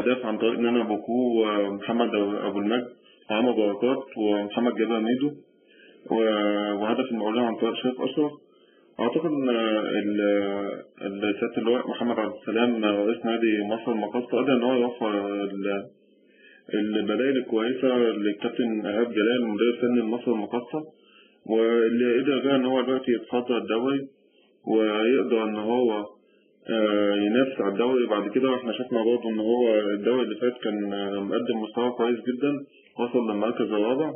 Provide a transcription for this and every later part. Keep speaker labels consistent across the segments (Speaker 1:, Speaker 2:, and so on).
Speaker 1: اهداف عن طريق ان انا بوكو ومحمد ابو المجد وعمر بركات ومحمد جابر ميدو و- وهدف المقاولين عن طريق شريف اشرف اعتقد ان ال- ال- سياده اللواء محمد عبد السلام رئيس نادي مصر المقاصة قدر ان هو يوفر ال- البدائل الكويسه للكابتن ايهاب جلال مدير الفني لمصر المقاصة واللي قدر بيها ان هو دلوقتي يتصدر الدوري ويقدر ان هو آه، ينافس على الدوري بعد كده واحنا شفنا برضه ان هو الدوري اللي فات كان آه، مقدم مستوى كويس جدا وصل للمركز الرابع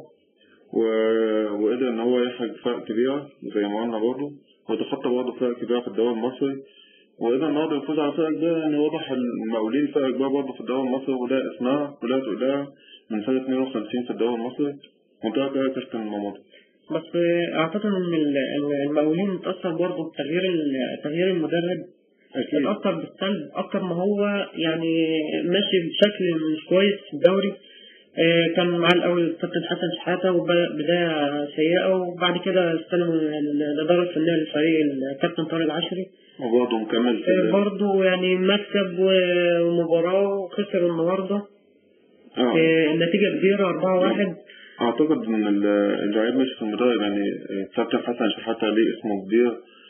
Speaker 1: و- وقدر ان هو يحرج فرق كبيرة زي ما قلنا برضه وتخطى برضه فرق كبيرة في الدوري المصري وقدر النهارده يفوز على فرق كبيرة يعني واضح المقاولين فرق كبيرة برضه في الدوري المصري وده اسمها ولا تقولها من سنة 52 في الدوري المصري وده كده كابتن مامودو
Speaker 2: بس اعتقد ان ال- ال- المقاولين اتأثر برضه بتغيير ال- تغيير المدرب
Speaker 1: أكيد
Speaker 2: اتأثر بالسلب أكتر ما هو يعني ماشي بشكل مش كويس في الدوري آه، كان معاه الأول الكابتن حسن شحاتة وبداية سيئة وبعد كده استلم ال- الإدارة الفنية للفريق الكابتن طارق العشري
Speaker 1: وبرضه مكمل في
Speaker 2: آه،
Speaker 1: ال-
Speaker 2: برضه يعني مكسب و- ومباراة وخسر النهاردة
Speaker 1: اه
Speaker 2: آه، النتيجة كبيرة 4-1
Speaker 1: اعتقد ان ال- اللعيب مش في المدرب يعني كابتن حسن شحاتة ليه اسمه كبير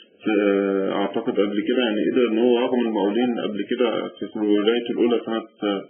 Speaker 1: في- اعتقد قبل كده يعني قدر ان هو رغم المقاولين قبل كده في الولاية الاولى سنة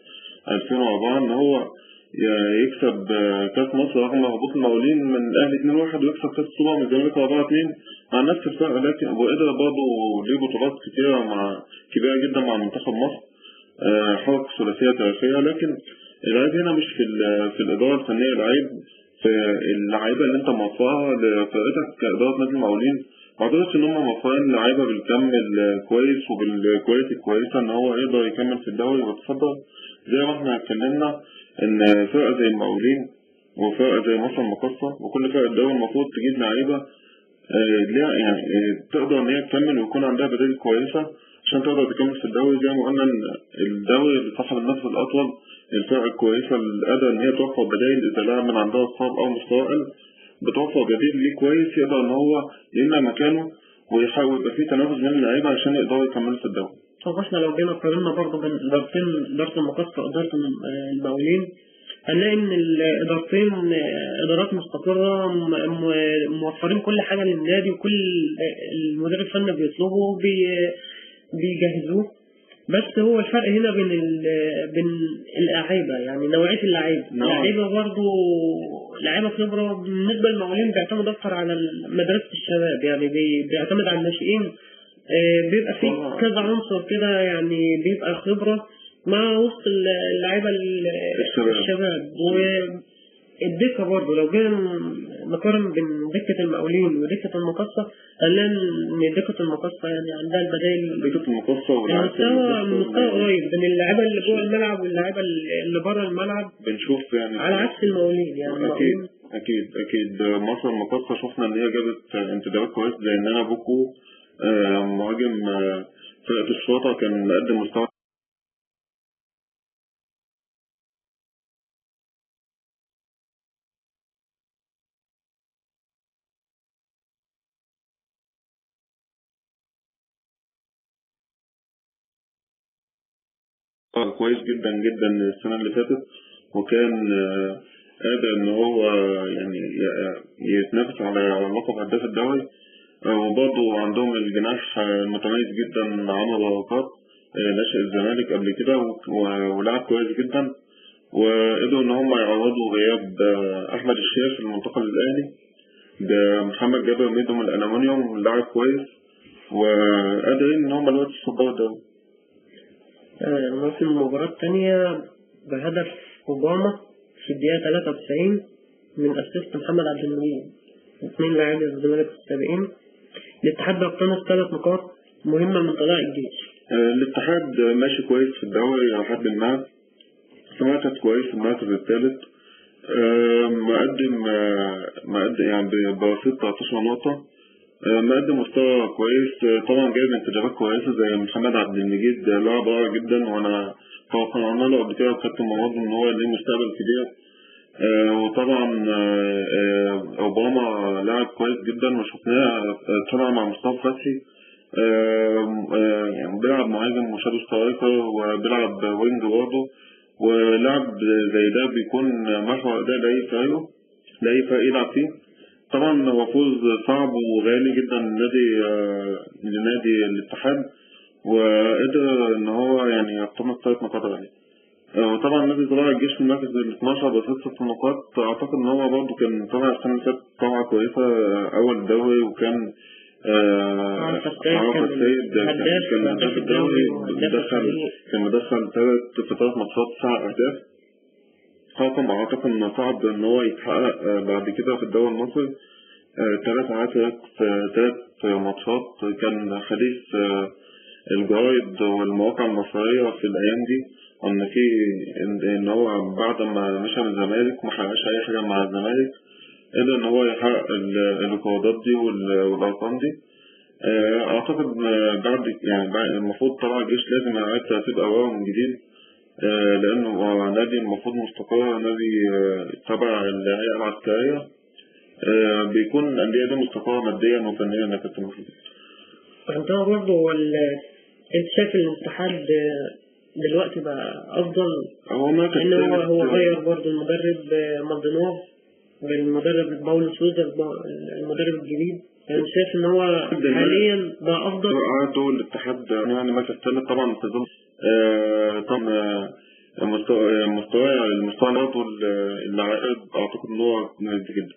Speaker 1: 2004 ان هو ي- يكسب كاس مصر رغم هبوط المقاولين من الاهلي 2-1 ويكسب كاس السوبر من الزمالك 4-2 مع نفس الفرق لكن وقدر برضه ليه بطولات كتيرة مع كبيرة جدا مع منتخب مصر آه، حركة ثلاثية تاريخية لكن العيب هنا مش في ال- في الإدارة الفنية العيب في اللعيبة اللي أنت موفرها لفرقتك كإدارة نادي المقاولين ما أعتقدش إن هم موفرين لعيبة بالكم الكويس وبالكواليتي الكويسة إن هو يقدر يكمل في الدوري ويتصدر زي ما إحنا اتكلمنا إن فرقة زي المقاولين وفرقة زي مصر المقاصة وكل فرقة الدوري المفروض تجيب لعيبة آه، ليها يعني آه، تقدر إن هي تكمل ويكون عندها بدائل كويسة عشان تقدر تكمل في الدوري زي ما قلنا إن الدوري اللي صاحب النفس الأطول الفرق الكويسة اللي قادرة إن هي توفر بدائل إذا لاعب من عندها إصاب أو مستوى قل بتوفر بديل ليه كويس يقدر إن هو يملى مكانه ويحاول يبقى فيه تنافس بين اللعيبة عشان يقدروا يكملوا في الدوري.
Speaker 2: طب احنا لو جينا قارنا برضه بين إدارتين إدارة المقاصة وإدارة الم- المقاولين هنلاقي إن الإدارتين آه، إدارات مستقرة م- م- موفرين كل حاجة للنادي وكل آه، المدير الفني بيطلبه بي- بيجهزوه بس هو الفرق هنا بين ال- بين اللعيبة يعني نوعية اللعيبة
Speaker 1: نعم.
Speaker 2: اللعيبة برضه لعيبة خبرة بالنسبة للمقاولين بيعتمد أكتر على مدرسة الشباب يعني بي- بيعتمد على الناشئين آه، بيبقى في
Speaker 1: طبعا.
Speaker 2: كذا عنصر كده يعني بيبقى خبرة مع وسط اللعيبة ال-
Speaker 1: الشباب.
Speaker 2: الشباب والدكة برضه لو جينا نقارن بين دكة المقاولين ودكة المقصة هنلاقي إن دكة المقصة يعني عندها البدائل
Speaker 1: دكة المقصة والعكس
Speaker 2: مستوى
Speaker 1: المقصة
Speaker 2: مستوى قريب بين اللعيبة اللي جوه الملعب واللعيبة اللي بره الملعب
Speaker 1: بنشوف يعني
Speaker 2: على عكس المقاولين يعني
Speaker 1: أكيد
Speaker 2: المقاولين
Speaker 1: أكيد أكيد مصر المقاصة شفنا إن هي جابت انتدابات كويس زي إن أنا بوكو آه، مهاجم آه، فرقة الشرطة كان مقدم مستوى كويس جدا جدا السنة اللي فاتت وكان آه، قادر إن هو يعني ي- يتنافس على لقب هداف الدوري آه، وبرضه عندهم الجناح آه، المتميز جدا عمرو بركات آه، ناشئ الزمالك قبل كده و- و- ولعب كويس جدا وقدروا إن هم يعوضوا غياب آه، أحمد الشيخ المنتقل الأهلي ده محمد جابر ميدو من الألمنيوم لاعب كويس وقادرين إن هم دلوقتي يصدروا الدوري.
Speaker 2: آه، ممكن المباراة التانية بهدف أوباما في الدقيقة 93 من أسيست محمد عبد المجيد اثنين لاعبي الزمالك السابقين الاتحاد بيقتنص ثلاث نقاط مهمة من طلائع الجيش
Speaker 1: آه، الاتحاد ماشي كويس في الدوري إلى حد ما سمعت كويس في المركز الثالث آه، مقدم آه، مقدم يعني ب- برصيد 13 نقطة آه، مقدم مستوى كويس آه، طبعا جايب انتدابات كويسة زي محمد عبد المجيد آه، لاعب رائع جدا وانا توقعنا له قبل كده وكابتن مراد ان هو ليه مستقبل كبير آه، وطبعا آه، آه، اوباما لاعب كويس جدا وشفناه آه، طلع مع مصطفى فتحي آه، آه، يعني بيلعب مهاجم وشادو سترايكر وبيلعب وينج برضه ولعب زي ده بيكون محور أداء لأي فريق لأي فريق يلعب فيه طبعا هو فوز صعب وغالي جدا لنادي آه، لنادي الاتحاد وقدر ان هو يعني يقتنص ثلاث نقاط غالية آه، وطبعا نادي زراعة الجيش في المركز ال 12 بست ست نقاط اعتقد ان هو برضه كان طالع السنة اللي فاتت طلعة كويسة آه، اول الدوري وكان آه،
Speaker 2: عمرو فتاح
Speaker 1: عمرو
Speaker 2: كان
Speaker 1: السيد كان
Speaker 2: هداف-
Speaker 1: كان
Speaker 2: هداف
Speaker 1: هداف الدوري
Speaker 2: الدوري وهداف
Speaker 1: مدخل
Speaker 2: الفريق.
Speaker 1: كان مدخل ثلاث في ثلاث ماتشات تسع اهداف رقم اعتقد انه صعب ان هو يتحقق آه، بعد كده في الدوري المصري ثلاث عاشرات في ثلاث ماتشات كان حديث آه، الجرايد والمواقع المصرية في الأيام دي إن في إن- إن هو بعد ما مشى من الزمالك ما حققش أي حاجة مع الزمالك قدر إن هو يحقق ال- الريكوردات دي وال- والأرقام دي آه، أعتقد آه، بعد يعني بعد المفروض طبعا الجيش لازم يعيد ترتيب أوراقه من جديد آه، لأنه هو نادي المفروض مستقر نادي آه، تبع الهيئة العسكرية آه، بيكون الأندية دي مستقرة ماديا وفنيا يا كابتن محمد
Speaker 2: عندنا برضه هو ال- انت شايف الاتحاد دلوقتي بقى افضل
Speaker 1: هو مركز
Speaker 2: لان هو
Speaker 1: ثالث،
Speaker 2: هو
Speaker 1: آه،
Speaker 2: غير برضه المدرب مالدينور والمدرب باولو سوزا المدرب الجديد انا شايف ان هو حاليا بقى افضل
Speaker 1: عادوا الاتحاد يعني مركز ثالث طبعا في ظل آه، طبعا آه، مستوى مستوى المستوى برضه اللاعب اعتقد ان هو كويس جدا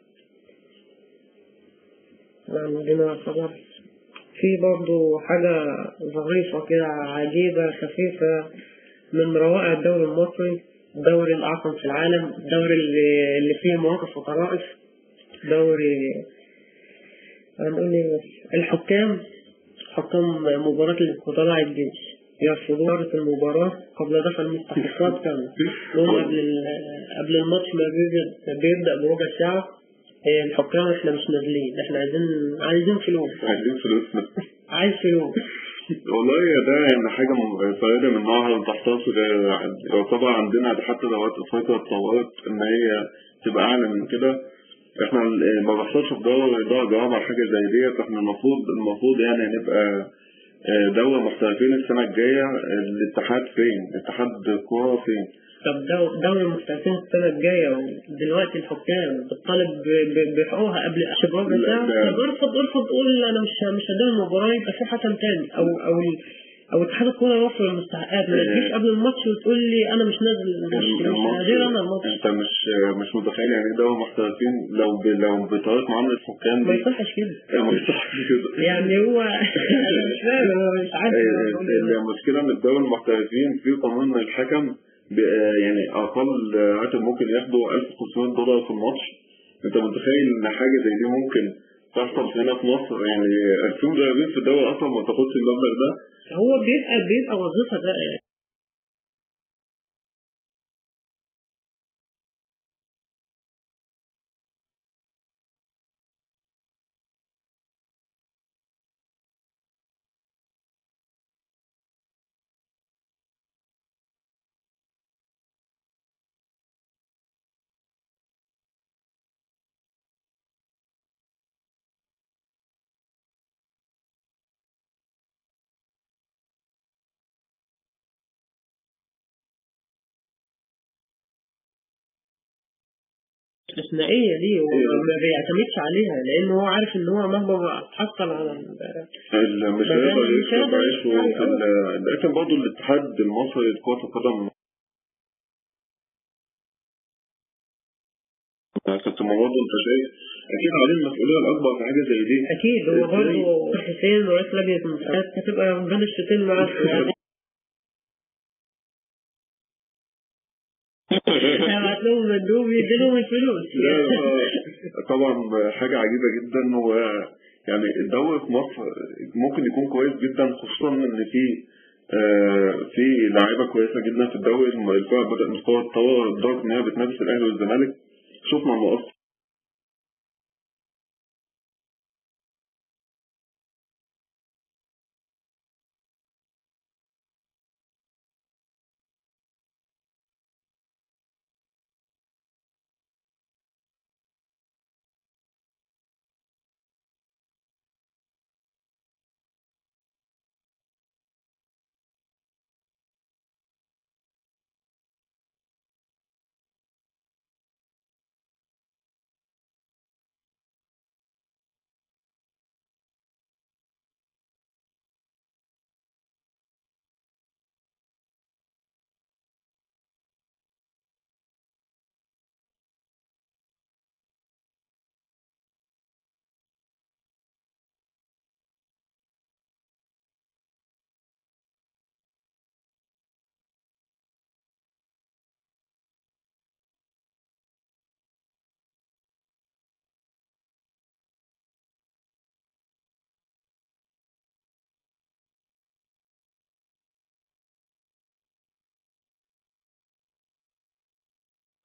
Speaker 2: عندنا خبر في برضه حاجة ظريفة كده عجيبة خفيفة من روائع الدوري المصري الدوري الأعظم في العالم الدوري اللي, اللي فيه مواقف وطرائف دوري هنقول ايه بس الحكام حكام مباراة القضاء الجيش يرفضون إدارة المباراة قبل دفع المستحقات كاملة يوم قبل ال- قبل الماتش ما بيبدأ بيبدأ بربع ساعة إيه، الحكام احنا مش نازلين احنا عايزين عايزين فلوس
Speaker 1: عايزين فلوسنا
Speaker 2: عايز فلوس
Speaker 1: والله ده يعني حاجة م- فريدة من نوعها ما تحصلش ده يعتبر عندنا حتى دورات افريقيا اتطورت ان هي تبقى اعلى من كده احنا ال- ما بيحصلش في دوري درجة رابعة حاجة زي ديت احنا المفروض المفروض يعني نبقى آه، دوري محترفين السنة الجاية الاتحاد فين؟ اتحاد كورة فين؟
Speaker 2: طب دو- دوري المحترفين السنة الجاية ودلوقتي الحكام بتطالب ب- ب- بحقوقها قبل بربع
Speaker 1: لا،
Speaker 2: ساعة
Speaker 1: ده-
Speaker 2: طب ارفض ارفض قول أنا مش مش هدير المباراة يبقى في حكم تاني أو أو ال- أو اتحاد الكورة يوفر المستحقات ما تجيش قبل الماتش وتقول لي أنا مش نازل مش مش هدير أنا الماتش
Speaker 1: انت مش مش متخيل يعني ايه دوري محترفين لو ب... لو بطريقة معاملة الحكام
Speaker 2: ما
Speaker 1: دي
Speaker 2: يصحش كده
Speaker 1: ما يصحش كده
Speaker 2: يعني هو أنا مش فاهم أنا مش عارف
Speaker 1: آه،
Speaker 2: أقول إيه.
Speaker 1: المشكلة ان الدوري المحترفين في قانون الحكم ب- آه، يعني اقل راتب ممكن ياخده 1500 دولار في الماتش انت متخيل ان حاجة زي دي ممكن تحصل هنا في مصر يعني في مدربين في الدوري اصلا ما تاخدش المبلغ ده
Speaker 2: هو بيبقى بيبقى وظيفة بقى يعني استثنائية دي هو ما بيعتمدش عليها لأن هو عارف إن هو مهما حصل على ال-
Speaker 1: ال- مش
Speaker 2: ده
Speaker 1: هيقدر
Speaker 2: مش
Speaker 1: يكسب
Speaker 2: هيقدر
Speaker 1: عيشه في ال- لكن برضه الاتحاد المصري لكرة القدم كنت برضه انت شايف اكيد عليه المسؤوليه الاكبر في حاجه زي دي
Speaker 2: أكيد هو برضه حسين رئيس لجنة المسابقات هتبقى بين الشوطين معاه هبعت لهم مندوب يديلهم الفلوس
Speaker 1: ده طبعا حاجه عجيبه جدا و يعني الدوري في مصر ممكن يكون كويس جدا خصوصا ان في آه، في لاعيبه كويسه جدا في الدوري الفرق بدا مستوى التطور لدرجه ان هي بتنافس الاهلي والزمالك شفنا المقص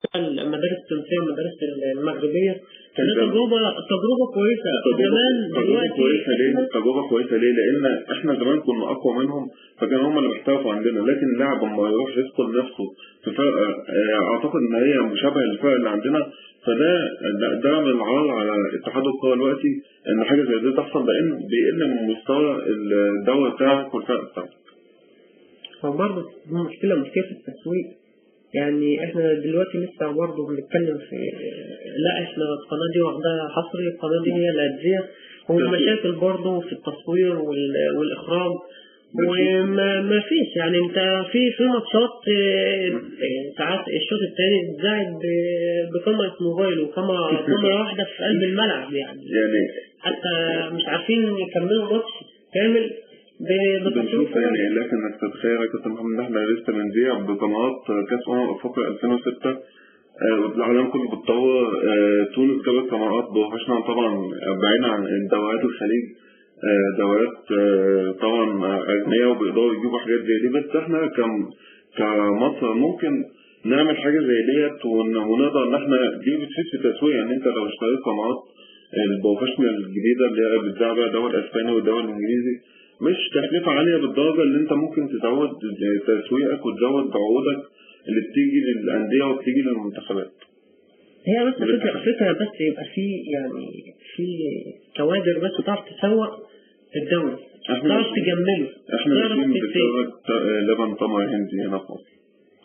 Speaker 2: المدارس التونسية والمدارس المغربية
Speaker 1: كان
Speaker 2: كانت
Speaker 1: زمان.
Speaker 2: تجربة تجربة كويسة زمان
Speaker 1: تجربة
Speaker 2: دلوقتي
Speaker 1: كويسة ليه؟ تجربة كويسة ليه؟ لأن إحنا زمان كنا أقوى منهم فكان هم اللي بيحترفوا عندنا لكن اللاعب لما يروح يدخل نفسه في فرقة آه، أعتقد إن هي مشابهة للفرق اللي عندنا فده ده, ده من العار على اتحاد الكورة دلوقتي إن حاجة زي دي تحصل لأن بيقل من مستوى الدوري بتاعك والفرق بتاعك.
Speaker 2: فبرضه دي مشكلة مشكلة في التسويق يعني احنا دلوقتي لسه برضه بنتكلم في لا احنا القناة دي واخداها حصري القناة دي هي اللي هتذيع والمشاكل برضه في التصوير وال- والإخراج وما ما فيش يعني انت في في ماتشات اه، اه، ساعات الشوط الثاني اتذاعت ب- بكاميرا موبايل وكاميرا كاميرا واحدة في قلب الملعب يعني
Speaker 1: يعني
Speaker 2: حتى مش عارفين يكملوا ماتش كامل ب- بتصوير
Speaker 1: بنشوف
Speaker 2: كويس.
Speaker 1: يعني لكن انك تتخيل يا كابتن محمد ان احنا لسه بنذيع بقنوات كاس امم افريقيا 2006 آه، العالم كله بيتطور آه، تونس جابت قنوات بروفيشنال طبعا بعيدا عن دوريات الخليج آه، دوريات آه، طبعا آه، اجنبيه وبيقدروا يجيبوا حاجات زي دي بس احنا كم كمصر ممكن نعمل حاجه زي ديت ون- ونقدر ان احنا دي بتفيد في التسويق يعني انت لو اشتريت قنوات البروفيشنال الجديده اللي هي بتذاع بيها الدوري الاسباني والدوري الانجليزي مش تكلفة عالية بالدرجة اللي انت ممكن تزود تسويقك وتزود عقودك اللي بتيجي للأندية وبتيجي للمنتخبات.
Speaker 2: هي بس فكرة فكرة بس يبقى في يعني في كوادر بس تعرف تسوق الدوري
Speaker 1: احنا
Speaker 2: تعرف
Speaker 1: ماشيين-
Speaker 2: تجمله
Speaker 1: احنا
Speaker 2: تعرف
Speaker 1: ماشيين
Speaker 2: تسوق
Speaker 1: بسبب ت- لبن طمع هندي هنا في مصر.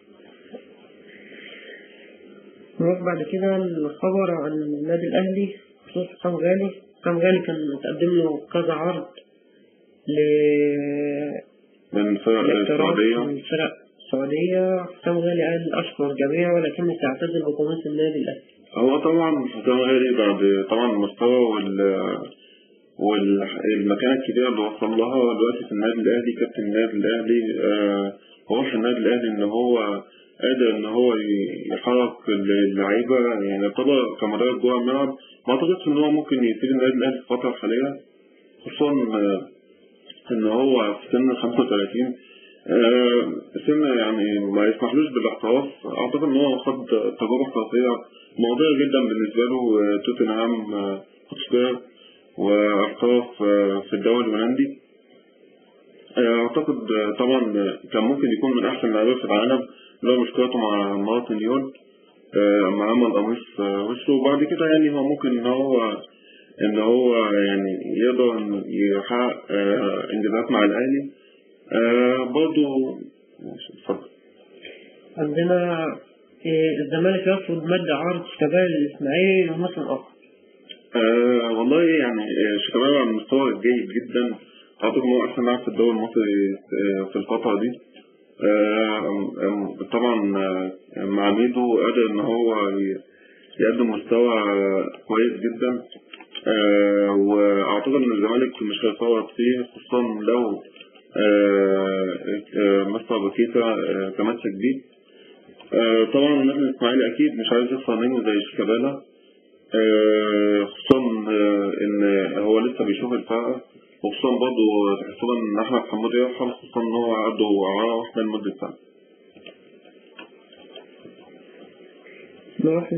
Speaker 2: نروح بعد كده الخبر عن النادي الأهلي بخصوص حسام غالي حسام غالي كان متقدم له كذا عرض ل
Speaker 1: من الفرق
Speaker 2: الاحتراف
Speaker 1: السعودية
Speaker 2: من الفرق السعودية حسام غالي قال أشكر الجميع ولكني سأعتزل بقميص النادي الأهلي
Speaker 1: هو طبعا حسام غالي بعد طبعا المستوى وال والمكانة الكبيرة اللي وصل لها دلوقتي في النادي الأهلي كابتن النادي الأهلي آه، هو في النادي الأهلي إن هو قادر إن هو ي- يحرك اللعيبة يعني يعتبر كمدرب جوه الملعب ما أعتقدش إن هو ممكن يسيب النادي الأهلي في الفترة الحالية خصوصا آه، إن هو في سن 35 آه، سن يعني ما يسمحلوش بالاحتراف أعتقد إن هو خد تجربة احترافية موضوعية جدا بالنسبة له آه، توتنهام آه، هوتسبير واحتراف آه، في الدوري الهولندي آه، أعتقد آه، طبعا آه، كان ممكن يكون من أحسن اللاعبين في العالم لو مشكلته مع مارتن يون آه، مع عمل قميص آه، وشه وبعد كده يعني هو ممكن إن هو إن هو يعني يقدر إنه يحقق آه، إنجازات مع الأهلي آه، برضه ماشي، اتفضل
Speaker 2: عندنا إيه، الزمالك يرفض مد عرض شيكابالا للإسماعيلي لموسم آخر
Speaker 1: آه والله يعني آه، شيكابالا على المستوى الجيد جدا أعتقد إن هو أحسن لاعب في الدوري المصري آه، في الفترة دي آه، أم- أم- طبعا آه، مع ميدو قادر إن هو ي- يقدم مستوى آه، كويس جدا آه، وأعتقد إن الزمالك مش هيفوت فيه خصوصا لو آه، آه، مستر بكيتا آه، تمسك بيه آه، طبعا النادي الإسماعيلي أكيد مش عايز يخسر منه زي شيكابالا آه، خصوصا آه، ان هو لسه بيشوف الفرقه وخصوصا برضه تحسبا ان احمد حمود يرحل خصوصا ان هو عنده اعاره واحده لمده سنه
Speaker 2: نروح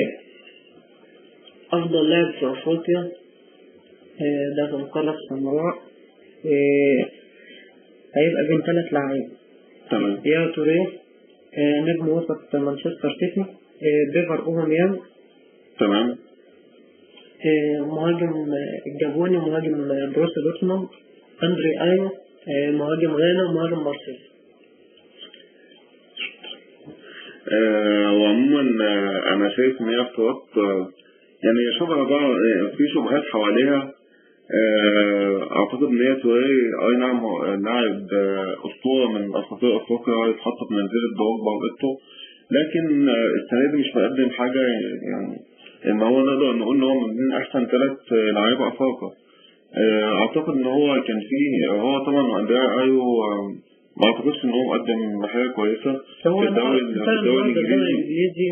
Speaker 2: لأفضل لاعب في أفريقيا آه، ده كان كارلوس سمراء آه، هيبقى بين ثلاث لاعبين
Speaker 1: تمام
Speaker 2: يا توريه آه، نجم وسط مانشستر سيتي آه، بيفر أوباميانج
Speaker 1: تمام
Speaker 2: آه، مهاجم آه، الجابوني مهاجم آه، بروسيا دورتموند أندري أيو آه، مهاجم غانا ومهاجم مارسيليا
Speaker 1: آه وعموما آه انا شايف ان هي اختيارات آه يعني شبه بقى آه، في شبهات حواليها آه اعتقد ان هي توريه اي نعم هو لاعب آه، اسطوره من اساطير افريقيا يتحط في منزله دروجبا وايتو لكن آه السنه دي مش مقدم حاجه يعني ان هو نقدر نقول ان هو من احسن ثلاث لعيبه افارقه آه، اعتقد ان هو كان فيه هو طبعا اندريا ايو آه، ما اعتقدش ان هو مقدم حاجه كويسه
Speaker 2: هو
Speaker 1: في الدوري
Speaker 2: النهارده
Speaker 1: في الدوري
Speaker 2: الدوري
Speaker 1: الانجليزي
Speaker 2: الإنجليزي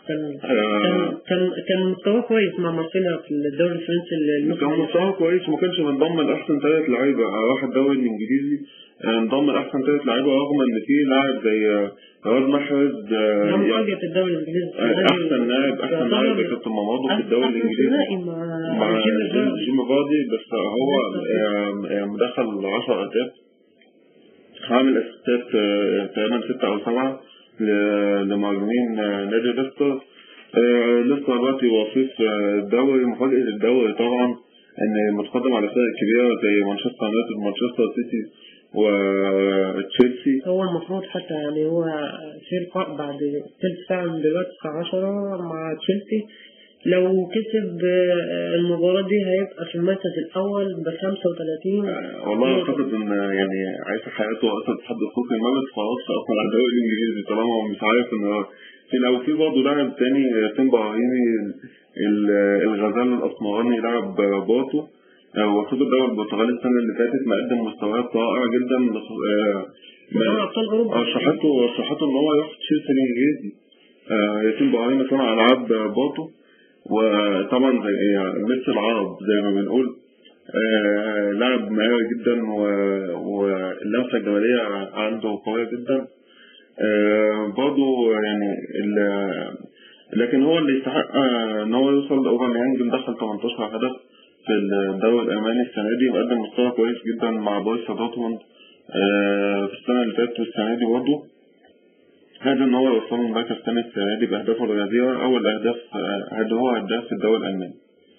Speaker 2: كان
Speaker 1: آه.
Speaker 2: كان كان كان مستواه كويس مع مارسيليا في الدوري الفرنسي الموسم
Speaker 1: كان
Speaker 2: اللي
Speaker 1: مستواه كويس وما كانش منضم لاحسن ثلاث لعيبه راح الدوري الانجليزي آه، انضم لاحسن ثلاث لعيبه رغم ان في لاعب زي آه، رواد محرز آه،
Speaker 2: كان
Speaker 1: يعني
Speaker 2: مفاجأة الدوري الإنجليزي
Speaker 1: آه، احسن لاعب احسن لاعب في مماضه في الدوري
Speaker 2: أحسن
Speaker 1: الانجليزي
Speaker 2: ثنائي مع
Speaker 1: مع
Speaker 2: جيمي
Speaker 1: جيم
Speaker 2: فاردي.
Speaker 1: جيم فاردي بس هو آه، آه، مدخل 10 اهداف عامل اسيستات آه، تقريبا ستة او سبعة ل- لمهاجمين آه، نادي ليستر آه، ليستر دلوقتي وصيف آه، الدوري مفاجأة الدوري طبعا ان متقدم على فرق كبيرة زي مانشستر يونايتد مانشستر سيتي وتشيلسي
Speaker 2: هو المفروض حتى يعني هو في لقاء بعد تلت ساعة من دلوقتي الساعة 10 مع تشيلسي لو كسب آه، المباراة دي هيبقى في المركز الأول ب 35
Speaker 1: آه، والله اعتقد ان يعني عايش حياته اصلا تحدي افريقيا ما بيتفرجش اصلا على الدوري الانجليزي طالما هو مش عارف ان هو في لو في برضه لاعب تاني تيم براهيمي ال- الغزال الاسمراني لاعب بورتو آه، وصل الدوري البرتغالي السنه اللي فاتت مقدم مستويات رائعه جدا آه،
Speaker 2: دوري أبطال أوروبا
Speaker 1: رشحته رشحته ان هو يروح تشيلسي الانجليزي آه، ياسين براهيمي صنع العاب بورتو وطبعا زي يعني ميسي العرب زي ما بنقول آه، لاعب مهاري جدا و- واللمسه الجماليه عنده قويه جدا آه، برضه يعني ال- لكن هو اللي يستحق آه، ان هو يوصل اوباميانج مدخل 18 هدف في الدوري الالماني السنه دي مقدم مستوى كويس جدا مع بورسيا دورتموند آه، في السنه اللي فاتت والسنه دي برضه هذا ان هو يوصلهم المركز الثاني السنه دي باهدافه الغزيره اول اهداف آه، هذا هو هداف في الدوري الالماني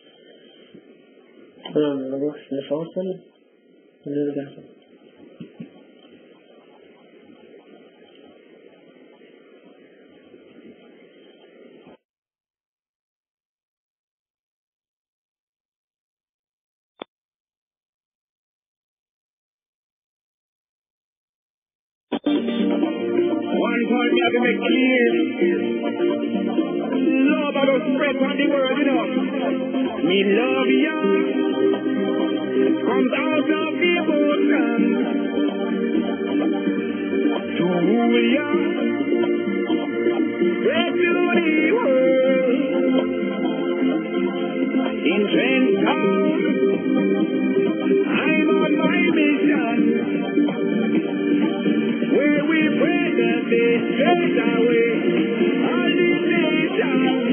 Speaker 2: تمام نروح لفاصل ونرجع
Speaker 3: One point me have to make clear. Love I don't spread on the world, you know. Me love you. Comes out of devotion. To rule you. Spread to the world. In Trenton. I'm on my mission where we presently chase away all these nations.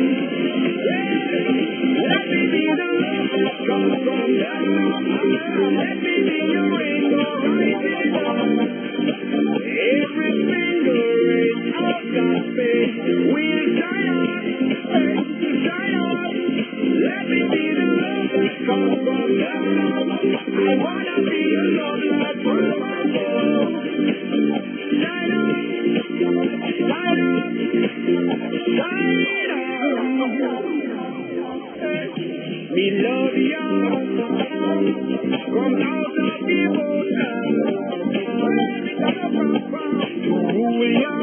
Speaker 3: Let me be the love that comes from them. Let me be your rainbow rising up. Every finger is out of space. We'll shine on, shine on. Let me be the love that comes from them. I wanna be your love like forever. Shine on, shine on, shine on. Me love you. Come out of devotion. To rule you.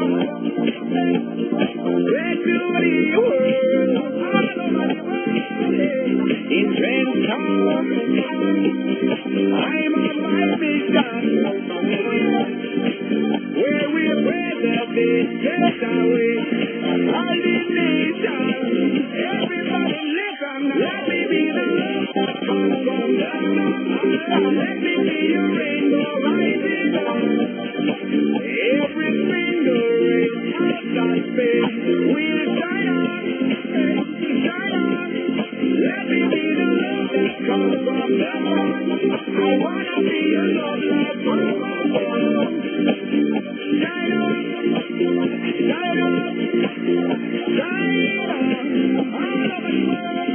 Speaker 3: Spread to the world. All over the world. In Trenton. I'm on my mission where we presently take away all these nations. Everybody listen, let me be the love that comes from them. Let me be your rainbow rising up. Every finger is out of space. We'll shine on, shine on. Let me be the love that comes from them. I wanna be your love like forever. Shine on, shine on, shine on, all over the world.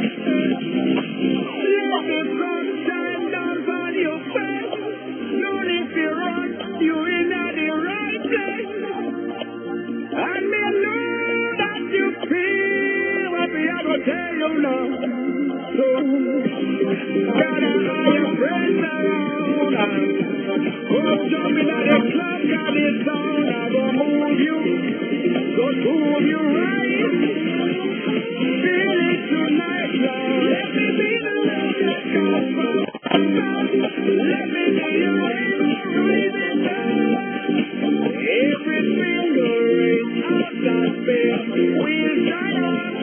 Speaker 3: Let the sun shine down on your face. Don't if you're wrong, you in the right place. And me know that you feel what we are gonna tell you now. So, gather all your friends around. Go jumping at the club, got it sound. I go move you, go move you right. Feel it tonight, Lord. Let me be the love that comes from Let me be your rainbow rising sun. Every finger is out of space. We'll shine on.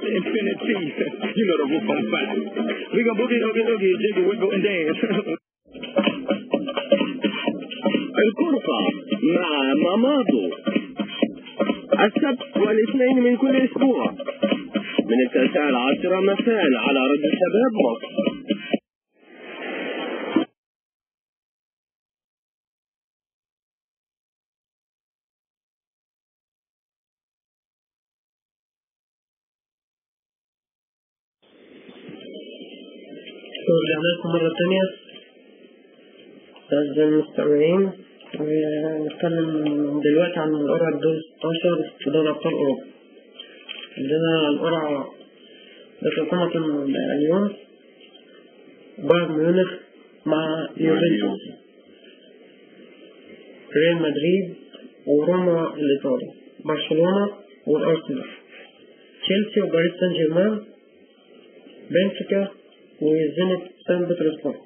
Speaker 3: infinity. You know the roof on fire. We go boogie, oogie, oogie, jiggle, wiggle, and dance.
Speaker 4: القرصة مع مامادو السبت والاثنين من كل أسبوع من التاسعة العاشرة مساء على راديو شباب مصر
Speaker 2: ورجعنا لكم مرة تانية أعزائي المستمعين ونتكلم دلوقتي عن القرعة الدور 16 في دوري أبطال أوروبا عندنا القرعة التي أقيمت اليوم بايرن ميونخ مع يوفنتوس ريال مدريد وروما الإيطالي برشلونة والأرسنال تشيلسي وباريس سان جيرمان بنفيكا وزينت سان بطرسبورغ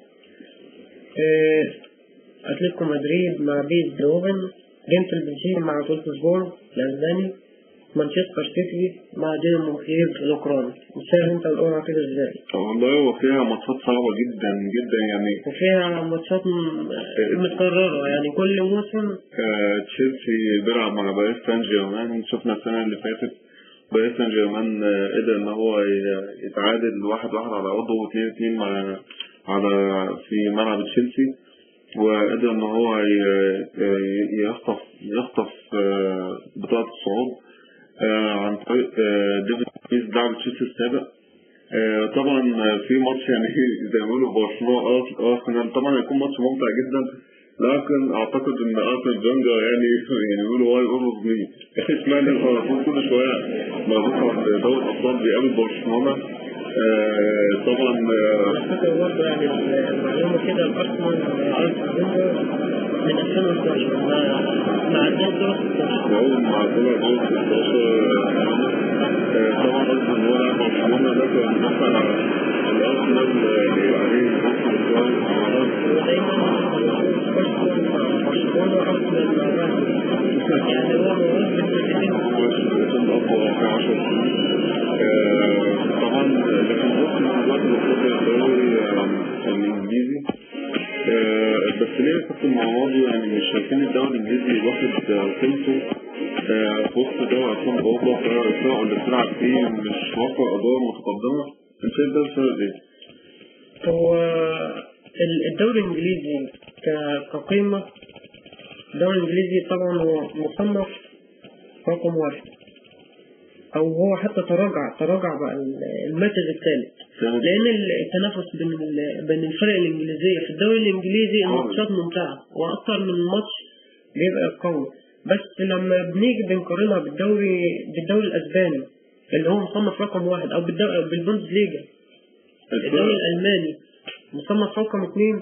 Speaker 2: آه، أتلتيكو مدريد مع بيس بروفن جنت البلجيكي مع فولفسبورغ الأسباني مانشستر سيتي مع دينامو كييف الأوكراني مثال أنت القرعة كده إزاي
Speaker 1: والله هو فيها ماتشات صعبة جدا جدا يعني
Speaker 2: وفيها ماتشات م- متكررة يعني كل موسم
Speaker 1: آه، تشيلسي بيلعب مع باريس سان جيرمان شفنا السنة اللي فاتت باريس سان جيرمان آه، قدر إن هو ي- يتعادل واحد واحد على أرضه واثنين اتنين مع على في ملعب تشيلسي وقدر إن هو ي- ي- يخطف يخطف آه، بطاقة الصعود آه، عن طريق آه، ديفيد بيس لاعب تشيلسي السابق آه، طبعا في ماتش يعني زي ما بيقولوا برشلونه أرس- ارسنال طبعا هيكون ماتش ممتع جدا لكن اعتقد ان ارسنال فينجر يعني يعني بيقولوا واي اوفر مي اشمعنى الارسنال كل شويه ما بيصعد دوري الابطال بيقابل برشلونه آه، طبعا آه،
Speaker 2: فاكر برضه يعني المعلومة كده الأرسنال عرض فينجر من 2012 مع مع الدور 16
Speaker 1: وهو مع طلع دور 16 آه، طبعا قصد ان هو لاعب برشلونه ده كان بيدافع على الارسنال آه، عليه ضغط كويس على الارض
Speaker 2: ودايما برشلونة مع برشلونة أرسنال مع الريال يعني هو موجود بالنتيجة
Speaker 1: ويكون أقوى في 10 سنين آه، طبعا لكن أرسنال دلوقتي المفروض الدوري آه، الإنجليزي آه، بس ليه كنت مع ماضي يعني مش شايفين الدوري الإنجليزي واخد آه، قيمته آه، في وسط دوري أبطال أوروبا الفرق اللي بتلعب فيه مش واقع أدوار متقدمة أنت شايف ده بسبب إيه؟
Speaker 2: هو ال- الدوري الإنجليزي ك- كقيمة الدوري الإنجليزي طبعا هو مصنف رقم واحد أو هو حتى تراجع تراجع بقى ال- المركز الثالث لأن التنافس بين ال- بين الفرق الإنجليزية في الدوري الإنجليزي الماتشات ممتعة وأكتر من ماتش بيبقى قوي بس لما بنيجي بنقارنها بالدوري بالدوري الأسباني اللي هو مصنف رقم واحد أو بالدو- بالبوندسليجا الدوري الألماني مصنف رقم اثنين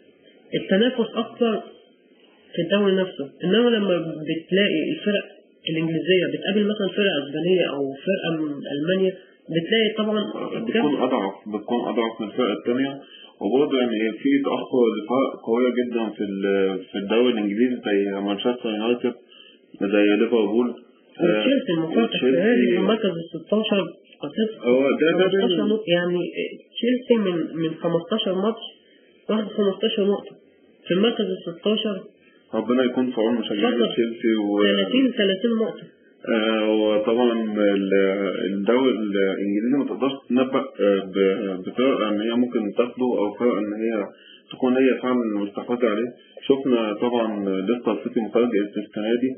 Speaker 2: التنافس أكتر في الدوري نفسه إنما لما بتلاقي الفرق الإنجليزية بتقابل مثلا فرقة أسبانية أو فرقة من ألمانيا بتلاقي طبعا
Speaker 1: بتكون أضعف بتكون أضعف من الفرق التانية وبرضه يعني في تأخر لفرق قوية جدا في ال- في الدوري الإنجليزي زي مانشستر يونايتد زي ليفربول آه،
Speaker 2: وتشيلسي المفروض
Speaker 1: وتشيلسي.
Speaker 2: تحتاج في المركز ال 16 قصير
Speaker 1: هو ده ده
Speaker 2: 15
Speaker 1: ده
Speaker 2: نقطة يعني تشيلسي من من 15 ماتش واخد 15 نقطة في المركز ال 16
Speaker 1: ربنا يكون في عون مشجعين
Speaker 2: فقط
Speaker 1: تشيلسي و
Speaker 2: 30 30 نقطة
Speaker 1: آه، وطبعا ال- الدوري الانجليزي ما تقدرش تتنبأ آه، ب- بفرقه ان هي ممكن تاخده او فرقه ان هي تكون هي فعلا مستحوذه عليه شفنا طبعا ليستر سيتي مفاجئة السنه دي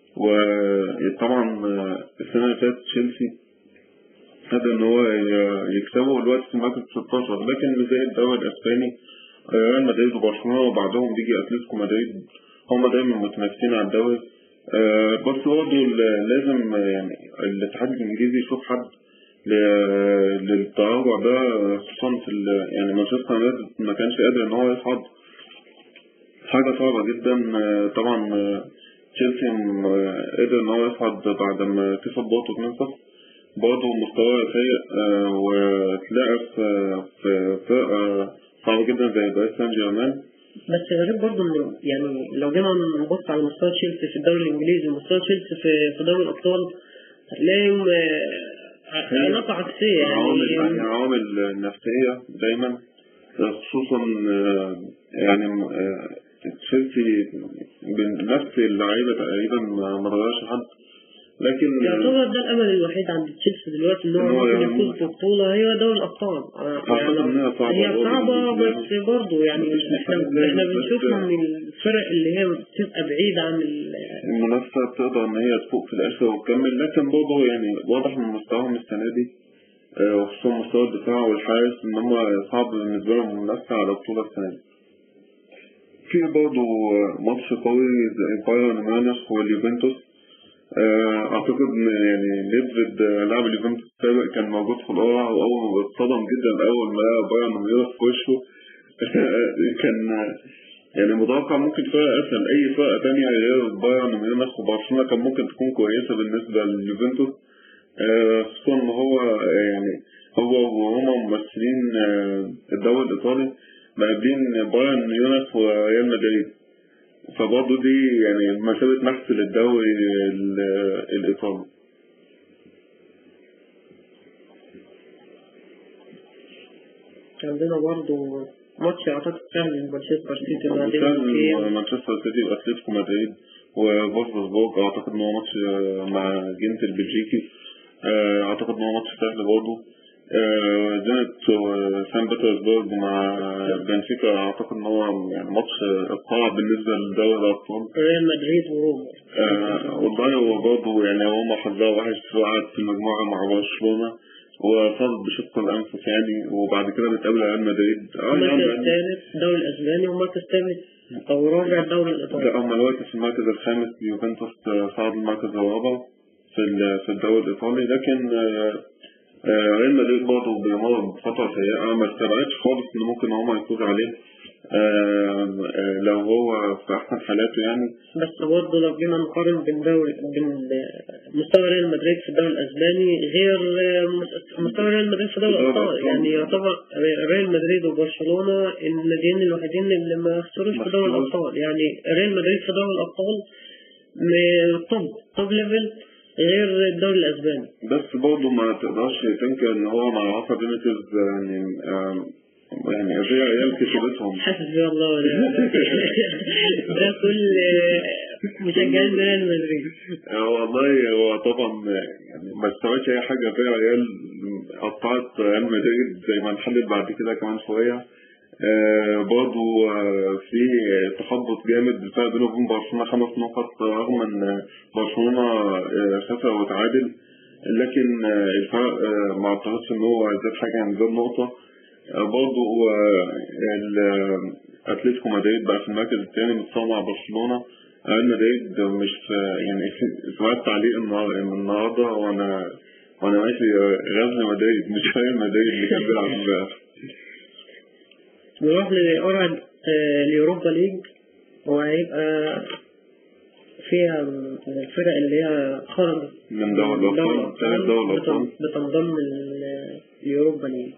Speaker 1: وطبعا آه، السنه اللي فاتت تشيلسي قدر ان هو ي- يكسبه دلوقتي في المركز 16 لكن مش زي الدوري الاسباني آه، ريال مدريد وبرشلونه وبعدهم بيجي اتلتيكو مدريد هم دايما متنافسين على الدوري آه، بس برضه ال- لازم آه، يعني الاتحاد الانجليزي يشوف حد ل- للتراجع ده آه، خصوصا في ال- يعني مانشستر يونايتد ما كانش قادر ان هو يصعد حاجة صعبة جدا آه، طبعا آه، تشيلسي آه، قدر ان هو يصعد بعد ما كسب بورتو 2-0 برضه مستواه سيء آه، وتلاقى في في فرقة صعبة جدا زي باريس سان جيرمان
Speaker 2: بس غريب برضه انه يعني لو جينا نبص على مستوى تشيلسي في الدوري الانجليزي ومستوى تشيلسي في في دوري الابطال هتلاقيهم آه، علاقة عكسية
Speaker 1: عوامل
Speaker 2: يعني
Speaker 1: عوامل نفسية دايما خصوصا آه، يعني آه، تشيلسي بنفس اللعيبة تقريبا ما ما اتغيرش حد لكن
Speaker 2: يعتبر ده الامل الوحيد عند تشيلسي دلوقتي ان
Speaker 1: إن
Speaker 2: هو
Speaker 1: هو
Speaker 2: ممكن
Speaker 1: يعني-
Speaker 2: يفوز بالبطوله هي دوري الابطال آه،
Speaker 1: أعتقد
Speaker 2: يعني
Speaker 1: إنها صعبة
Speaker 2: هي
Speaker 1: برضه
Speaker 2: صعبه
Speaker 1: بالنسبة
Speaker 2: بس برضه يعني
Speaker 1: مفيش
Speaker 2: احنا
Speaker 1: مستقبل
Speaker 2: احنا
Speaker 1: بس-
Speaker 2: بنشوف ان الفرق اللي هي بتبقى بعيده عن ال-
Speaker 1: المنافسة تقدر إن هي تفوق في الآخر وتكمل لكن برضه يعني واضح من مستواهم السنة دي آه، وخصوصا مستوى الدفاع والحارس إن هم صعب بالنسبة لهم المنافسة على بطولة السنة دي. في برضه ماتش قوي زي بايرن ميونخ واليوفنتوس آه، أعتقد إن يعني نيدفيد آه، لاعب اليوفنتوس السابق كان موجود في القرعة وأول اتصدم جدا أول ما لقى بايرن ميونخ في وشه كان آه، يعني متوقع ممكن فرقة أسهل أي فرقة تانية غير بايرن ميونخ وبرشلونة كان ممكن تكون كويسة بالنسبة لليوفنتوس آه، خصوصا إن هو آه، يعني هو وهما ممثلين آه، الدوري الإيطالي مقابلين بايرن ميونخ وريال مدريد فبرضه دي يعني مثابة نحس للدوري ال- الإيطالي
Speaker 2: عندنا برضه ماتش اعتقد سهل لمانشستر سيتي بعدين
Speaker 1: وكان مانشستر سيتي وأتلتيكو مدريد وفولفسبورج أعتقد إن هو ماتش آه، مع جنت البلجيكي آه، أعتقد إن هو ماتش سهل برضه آه، زينت وسان بطرسبورج مع بنفيكا أعتقد إن هو يعني ماتش قاع بالنسبة لدوري الأبطال
Speaker 2: ريال مدريد وروما
Speaker 1: آه، والله هو برضه يعني هو ما حظها وحش وقعد في المجموعة مع برشلونة وفاز بشق الأنفس يعني وبعد كده بتقابل ريال مدريد اه
Speaker 2: المركز
Speaker 1: يعني
Speaker 2: الثالث الدوري الاسباني والمركز الثالث او رابع الدوري الايطالي
Speaker 1: لا هم دلوقتي في المركز الخامس يوفنتوس آه، صعد المركز الرابع في ال- في الدوري الإيطالي لكن آه، آه، ريال مدريد برضه بيمر بفترة سيئة ما استبعدش خالص إن ممكن هو يفوز عليه آه، آه، لو هو في أحسن حالاته يعني
Speaker 2: بس برضه لو جينا نقارن بين دوري بين مستوى ريال مدريد في الدوري الاسباني غير مستوى ريال مدريد في دوري الابطال يعني يعتبر ريال مدريد وبرشلونه الناديين الوحيدين اللي ما خسروش في دوري الابطال يعني ريال مدريد في دوري الابطال م- توب توب ليفل غير الدوري الاسباني
Speaker 1: بس برضه ما تقدرش تنكر ان هو مع رافا بينيتز يعني آم، يعني زي عيال كسبتهم
Speaker 2: حسبي الله ونعم الوكيل. ده كل مشجعين ريال مدريد
Speaker 1: آه، والله هو طبعا يعني ما استوعبش اي حاجه زي عيال قطعت ريال مدريد زي ما نحدد بعد كده كمان شويه آه برضه آه في تخبط جامد الفرق بينه وبين برشلونه خمس نقط رغم ان برشلونه آه خسر وتعادل لكن آه الفرق آه ما اعتقدش ان هو زاد حاجه عن زاد نقطه آه برضه آه ال- اتلتيكو مدريد بقى في المركز الثاني متصور مع برشلونه ريال مدريد مش في- يعني سمعت تعليق النهار- النهارده وانا وانا ماشي غزل مدريد مش ريال مدريد اللي كان بيلعب
Speaker 2: نروح لقرعة آه، اليوروبا ليج وهيبقى فيها الفرق اللي هي خرجت
Speaker 1: من دوري الابطال ثلاث دوري الابطال
Speaker 2: بتن- بتنضم ال- اليوروبا ليج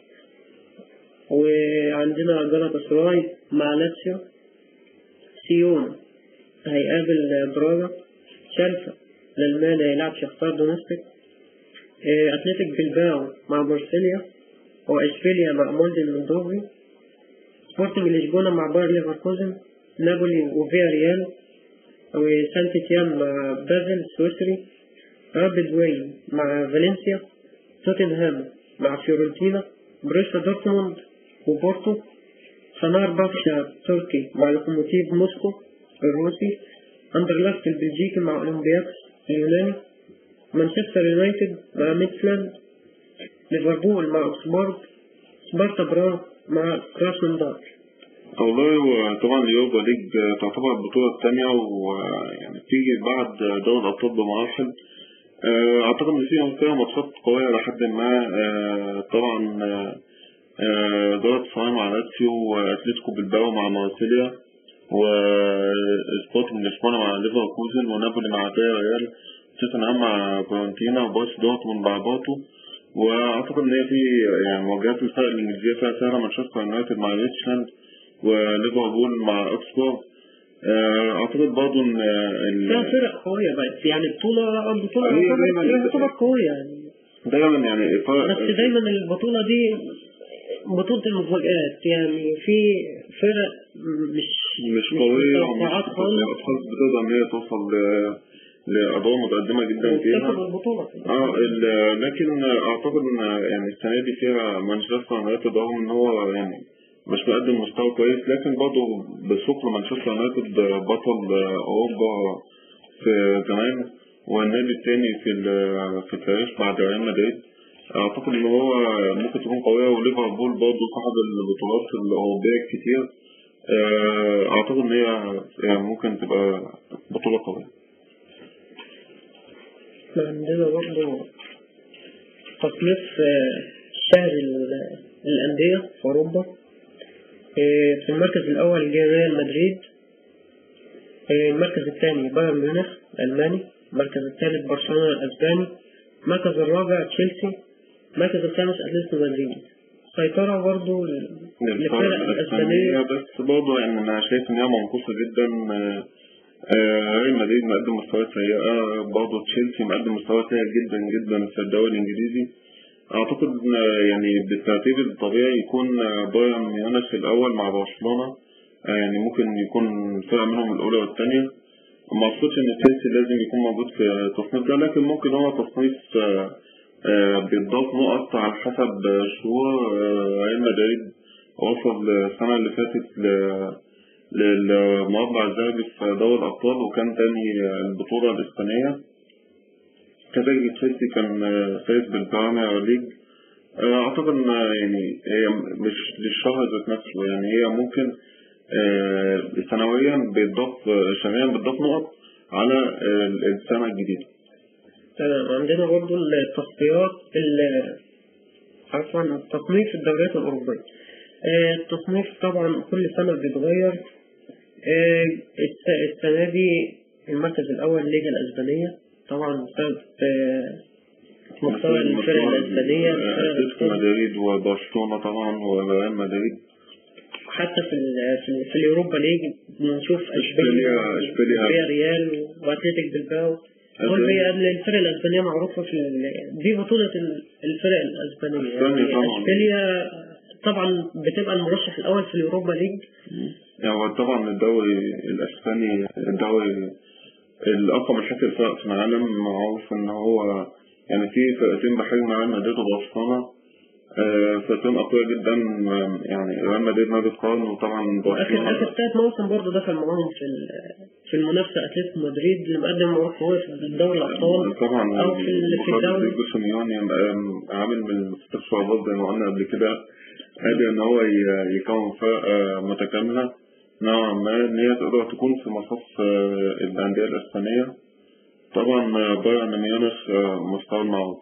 Speaker 2: وعندنا جالاتا سراي مع لاتسيو سيون هيقابل براغا شالفة الألماني هيلعب شختار دونستيك آه، أتلتيك بلباو مع مارسيليا وأشبيليا مع مولدن مندوفي سبورتنج لشبونة مع باير ليفركوزن نابولي وفيا ريال وسانت تيام مع بازل السويسري رابد وين مع فالنسيا توتنهام مع فيورنتينا بروسيا دورتموند وبورتو فنار بافشا تركي مع لوكوموتيف موسكو الروسي أندرلخت البلجيكي مع أولمبياكس اليوناني مانشستر يونايتد مع ميتسلاند ليفربول مع أوكسبورغ سبارتا براغ مع كراسنودار
Speaker 1: والله هو طبعا اليوروبا ليج تعتبر البطولة الثانية ويعني بتيجي بعد دوري الأبطال بمراحل آه، أعتقد إن فيها فيها ماتشات قوية لحد ما آه، طبعا آه، آه، دوري الصراع مع لاتسيو وأتلتيكو بالباو مع مارسيليا وسبورتنج لشبونة مع ليفركوزن ونابولي مع فيا ريال توتنهام مع فيورنتينا وبورس دورتموند مع بورتو واعتقد ان هي في يعني مواجهات الفرق الانجليزيه فيها سهله مانشستر يونايتد مع ريتشلاند وليفربول مع اوكسفورد آه، اعتقد برضه ان
Speaker 2: فيها
Speaker 1: ال-
Speaker 2: فرق قوية بس يعني بطولة بطولة
Speaker 1: هي
Speaker 2: يعتبر-
Speaker 1: دايماً
Speaker 2: يعتبر قوية يعني
Speaker 1: دايما يعني فرق
Speaker 2: بس دايما البطولة دي بطولة المفاجآت يعني في فرق مش
Speaker 1: مش قوية
Speaker 2: متوقعات
Speaker 1: ومش
Speaker 2: خالص
Speaker 1: خالص بتقدر إن هي توصل ل- لأدوار متقدمة جدا
Speaker 2: وبتاخد
Speaker 1: فيها
Speaker 2: البطولة
Speaker 1: اه ال- لكن اعتقد ان يعني السنه دي فيها مانشستر يونايتد رغم ان هو يعني مش مقدم مستوى كويس لكن برضه بثقل مانشستر يونايتد بطل اوروبا في زمان والنادي الثاني في ال- في التاريخ بعد ريال مدريد اعتقد ان هو ممكن تكون قويه وليفربول برضه صاحب البطولات الاوروبيه الكتير آه، اعتقد ان هي يعني ممكن تبقى بطوله قويه
Speaker 2: احنا عندنا برضه تصنيف آه، شهر ال- الأندية في أوروبا آه، في المركز الأول جه ريال مدريد آه، المركز الثاني بايرن ميونخ الألماني المركز الثالث برشلونة الأسباني المركز الرابع تشيلسي المركز الخامس أتلتيكو مدريد سيطرة برضه للفرق الأسبانية
Speaker 1: بس برضه يعني انا شايف ان هي منقوصه جدا آه، آه، ريال مدريد مقدم مستويات سيئه برضه تشيلسي مقدم مستويات سيئه جدا جدا في الدوري الانجليزي اعتقد ان آه، يعني بالترتيب الطبيعي يكون آه، بايرن ميونخ الاول مع برشلونه آه، يعني ممكن يكون فرقه منهم الاولى والثانيه ما اقصدش ان تشيلسي لازم يكون موجود في التصنيف ده لكن ممكن هو تصنيف آه، آه، بيضاف نقط على حسب آه، شهور آه، ريال مدريد وصل السنة اللي فاتت ل- للمربع الذهبي في دوري الأبطال وكان تاني آه، البطولة الإسبانية كذلك تشيلسي كان آه، فاز بالبريمير ليج آه، أعتقد إن آه، يعني هي مش للشهر ذات نفسه يعني هي ممكن آه، سنويا بيتضاف آه، سنويا بتضاف نقط على آه، السنة الجديدة
Speaker 2: تمام عندنا برضو التصفيات ال- عفوا التصنيف الدوريات الأوروبية آه، التصنيف طبعا كل سنة بيتغير آه، الس- السنة دي المركز الأول الليجا الأسبانية طبعا بسبب آه، مستوى الفرق الأسبانية الفرق
Speaker 1: اتلتيكو
Speaker 2: الأسبانية.
Speaker 1: مدريد وبرشلونة طبعا وريال مدريد
Speaker 2: حتى في ال في, في اليوروبا ليج بنشوف
Speaker 1: إشبيليا- إشبيليا.
Speaker 2: فيا ريال واتلتيك بالباو دول هي قبل الفرق الاسبانيه معروفه في ال- دي بطوله ال- الفرق الاسبانيه
Speaker 1: إسبانيا طبعا.
Speaker 2: اشبيليا طبعا بتبقى المرشح الاول في اليوروبا ليج
Speaker 1: يعني هو طبعا الدوري الاسباني الدوري الاقوى من حيث الفرق في العالم معروف ان هو يعني في فرقتين بحجم ريال مدريد وبرشلونة آه، فرقتين اقوياء جدا آه، يعني ريال مدريد ما بيتقارن وطبعا
Speaker 2: واخر
Speaker 1: برشلونة
Speaker 2: اخر ثلاث مواسم برضه دخل معاهم في ال- في المنافسه اتلتيكو مدريد اللي مقدم مباراه قويه في دوري الابطال
Speaker 1: طبعا
Speaker 2: او في ال- في الدوري
Speaker 1: ديجو سيميوني آه، عامل من ست صعوبات زي ما قلنا قبل كده قادر ان هو ي- يكون فرقة متكاملة نوعا ما ان هي تقدر تكون في مصاف آه، الاندية الاسبانية طبعا آه، بايرن ميونخ آه، مستوى المعروف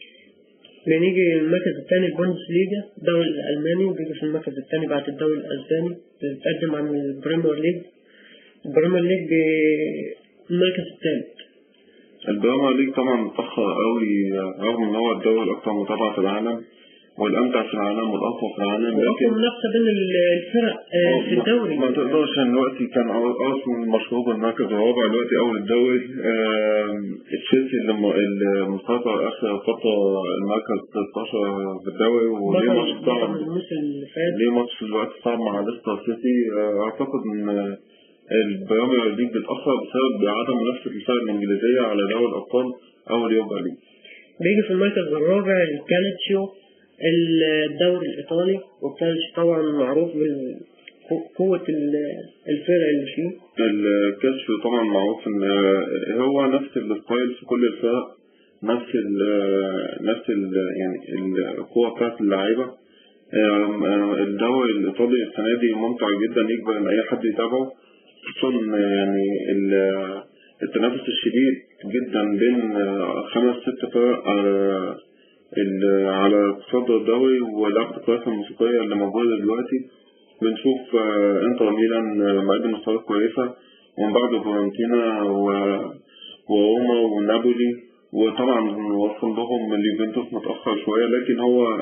Speaker 2: بنيجي المركز الثاني البوندسليجا الدوري الألماني بيجي في المركز الثاني بعد الدوري الأسباني بيتقدم عن البريمير ليج البريمير ليج بي- المركز الثالث
Speaker 1: البريمير ليج طبعا متأخر قوي آه، رغم ان هو الدوري الاكثر متابعة في العالم والامتع في العالم والاقوى في العالم
Speaker 2: وأقوى
Speaker 1: لكن
Speaker 2: منافسة بين ال- الفرق آه، في الدوري
Speaker 1: ما تقدرش ان دلوقتي كان ارسنال مشهور بالمركز الرابع دلوقتي اول الدوري آم، تشيلسي اللي م- اللي مسيطر اخر فتره المركز 16 في الدوري وليه
Speaker 2: بطل
Speaker 1: ماتش
Speaker 2: بطل
Speaker 1: صعب
Speaker 2: الموسم اللي فات
Speaker 1: ليه ماتش دلوقتي صعب مع ليستر سيتي آه، اعتقد ان البريمير ليج بيتاثر بسبب عدم منافسه الفرق الانجليزيه على دوري الابطال او اليوروبا ليج
Speaker 2: بيجي في المركز الرابع الكالتشيو الدوري الإيطالي والكالتشيو طبعا معروف بقوة الفرق اللي فيه
Speaker 1: الكشف طبعا معروف ان هو نفس الستايل في كل الفرق نفس ال نفس ال يعني القوة بتاعت اللعيبة آم، آم، الدوري الإيطالي السنة دي ممتع جدا يجبر إن أي حد يتابعه خصوصا يعني ال- التنافس الشديد جدا بين آه، خمس ست فرق على ال- على تصدر الدوري ولعبة الكراسي الموسيقية اللي موجودة دلوقتي بنشوف آه، انتر ميلان آه، مقدم مستويات كويسة ومن بعد فيورنتينا و- وروما ونابولي وطبعا وصل لهم اليوفنتوس متأخر شوية لكن هو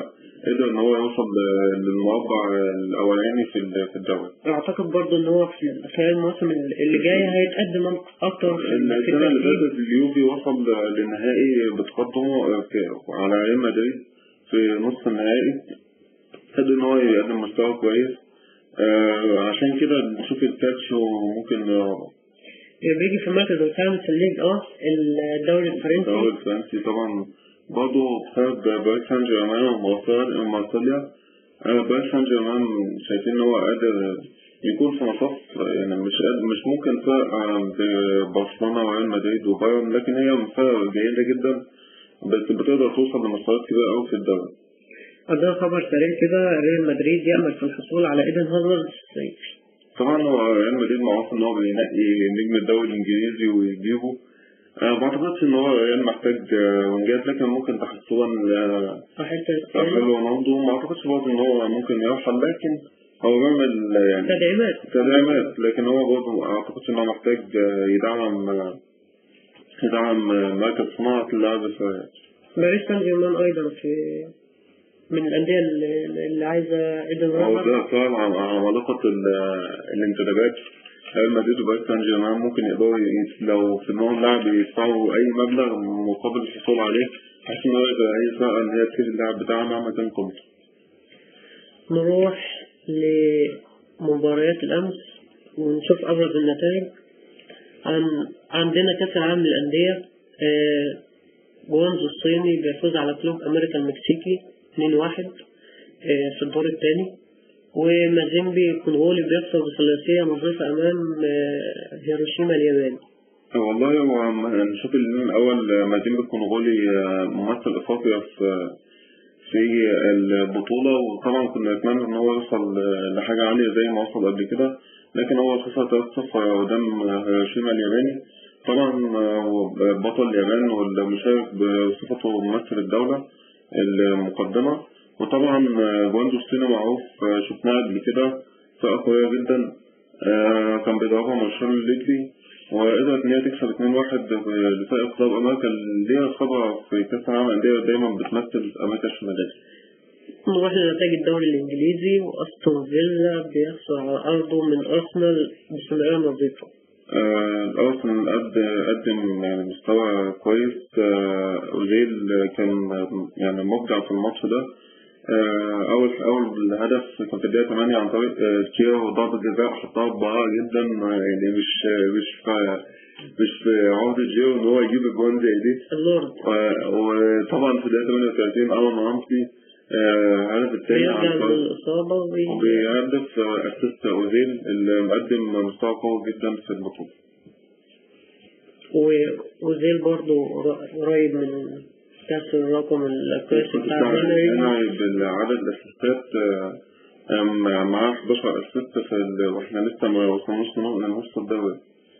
Speaker 1: قدر إن هو يوصل ل- للمربع الأولاني في ال- في الدوري.
Speaker 2: اعتقد برضه ان هو في خلال المواسم اللي جاية هيتقدم اكتر في في
Speaker 1: السنة اللي
Speaker 2: الترتيب
Speaker 1: فاتت اليوفي وصل للنهائي بتقدمه في- على ريال مدريد في نصف النهائي قدر إن هو يقدم مستوى كويس آه، عشان كده نشوف الكاتش وممكن آه،
Speaker 2: بيجي في المركز الخامس في الليج اه الدوري
Speaker 1: الدوري
Speaker 2: الفرنسي
Speaker 1: الفرنسي طبعا برضه بسبب باريس سان جيرمان ومارسيل- ومارسيليا آه، باريس سان جيرمان شايفين إن هو قادر يكون في مصف يعني مش قادر مش ممكن فرق عند برشلونة وريال مدريد وبايرن لكن هي فرق جيدة جدا بس بتقدر توصل لمستويات كبيرة أوي في الدوري.
Speaker 2: عندنا خبر سريع كده ريال مدريد يأمل في الحصول على ايدن هازارد الصيف
Speaker 1: طبعا هو ريال مدريد معروف إن هو بينقي نجم الدوري الإنجليزي ويجيبه أنا ما أعتقدش إن هو ريال محتاج آه، وينجات لكن ممكن تحسبا ل-
Speaker 2: صحيح
Speaker 1: رافائيل رونالدو ما أعتقدش برضه إن هو ممكن يرحل لكن هو بيعمل يعني
Speaker 2: تدعيمات
Speaker 1: تدعيمات لكن هو برضه ما أعتقدش إن هو محتاج آه، يدعم آه، يدعم آه، مركز صناعة اللعب شوية.
Speaker 2: باريس سان جيرمان ايضا في من الانديه اللي, اللي عايزه ايدن
Speaker 1: هو
Speaker 2: هازارد
Speaker 1: ده فعلا عم- عمالقة ال- الانتدابات ريال مدريد وباريس سان جيرمان ممكن يقدروا ي- لو في انهم لاعب يدفعوا اي مبلغ مقابل الحصول عليه بحيث ان هو يبقى اي فرقة ان هي تشتري اللاعب بتاعها مهما كان قيمته.
Speaker 2: نروح لمباريات الامس ونشوف ابرز النتائج عن عندنا كاس العالم للانديه آه، جوانزو الصيني بيفوز على كلوب امريكا المكسيكي 2-1 آه، في الدور الثاني ومازيمبي الكونغولي بيخسر بثلاثية نظيفة أمام آه، هيروشيما الياباني
Speaker 1: والله هو م- نشوف اليوم الأول مازيمبي الكونغولي آه، ممثل إفريقيا في في البطولة وطبعا كنا نتمنى إن هو يوصل آه، لحاجة عالية زي ما وصل قبل كده لكن هو خسر 3-0 قدام هيروشيما الياباني طبعا آه، هو بطل اليابان والمشارك بصفته ممثل الدولة المقدمة وطبعا آه، جواندو ستينا معروف آه، شفناه قبل كده فرقة قوية جدا آه، كان بيدربها مارشال ليجلي وقدرت إن هي تكسب 2-1 لفرق كلاب أمريكا اللي هي خبرة في كأس العالم للأندية دايما بتمثل أمريكا الشمالية.
Speaker 2: نروح لنتائج الدوري الإنجليزي وأستون فيلا بيخسر على أرضه من أرسنال بثنائية نظيفة
Speaker 1: آه، الأرسنال قد قدم يعني مستوى كويس آه، أوزيل كان يعني مبدع في الماتش ده آه، أول أول هدف كان في الدقيقة 8 عن طريق آه، كيرو وضربة جزاء حطها ببراءة جدا آه، يعني مش مش في مش في عهدة جيرو إن هو يجيب الجوان زي دي
Speaker 2: اللورد
Speaker 1: و- وطبعا في الدقيقة 38 أول ما رمسي آه، الهدف الثاني
Speaker 2: بيرجع
Speaker 1: عن
Speaker 2: من
Speaker 1: طريق
Speaker 2: الإصابة وبي-
Speaker 1: وبيهدف اسيست اوزيل اللي مقدم مستوى قوي جدا في البطولة.
Speaker 2: وأوزيل برضه قريب من كسر الرقم القياسي بتاع هنري
Speaker 1: هنا بالعدد الاسيستات آه، آه، معاه 11 اسيست في ال... واحنا لسه ما وصلناش لنص الدوري.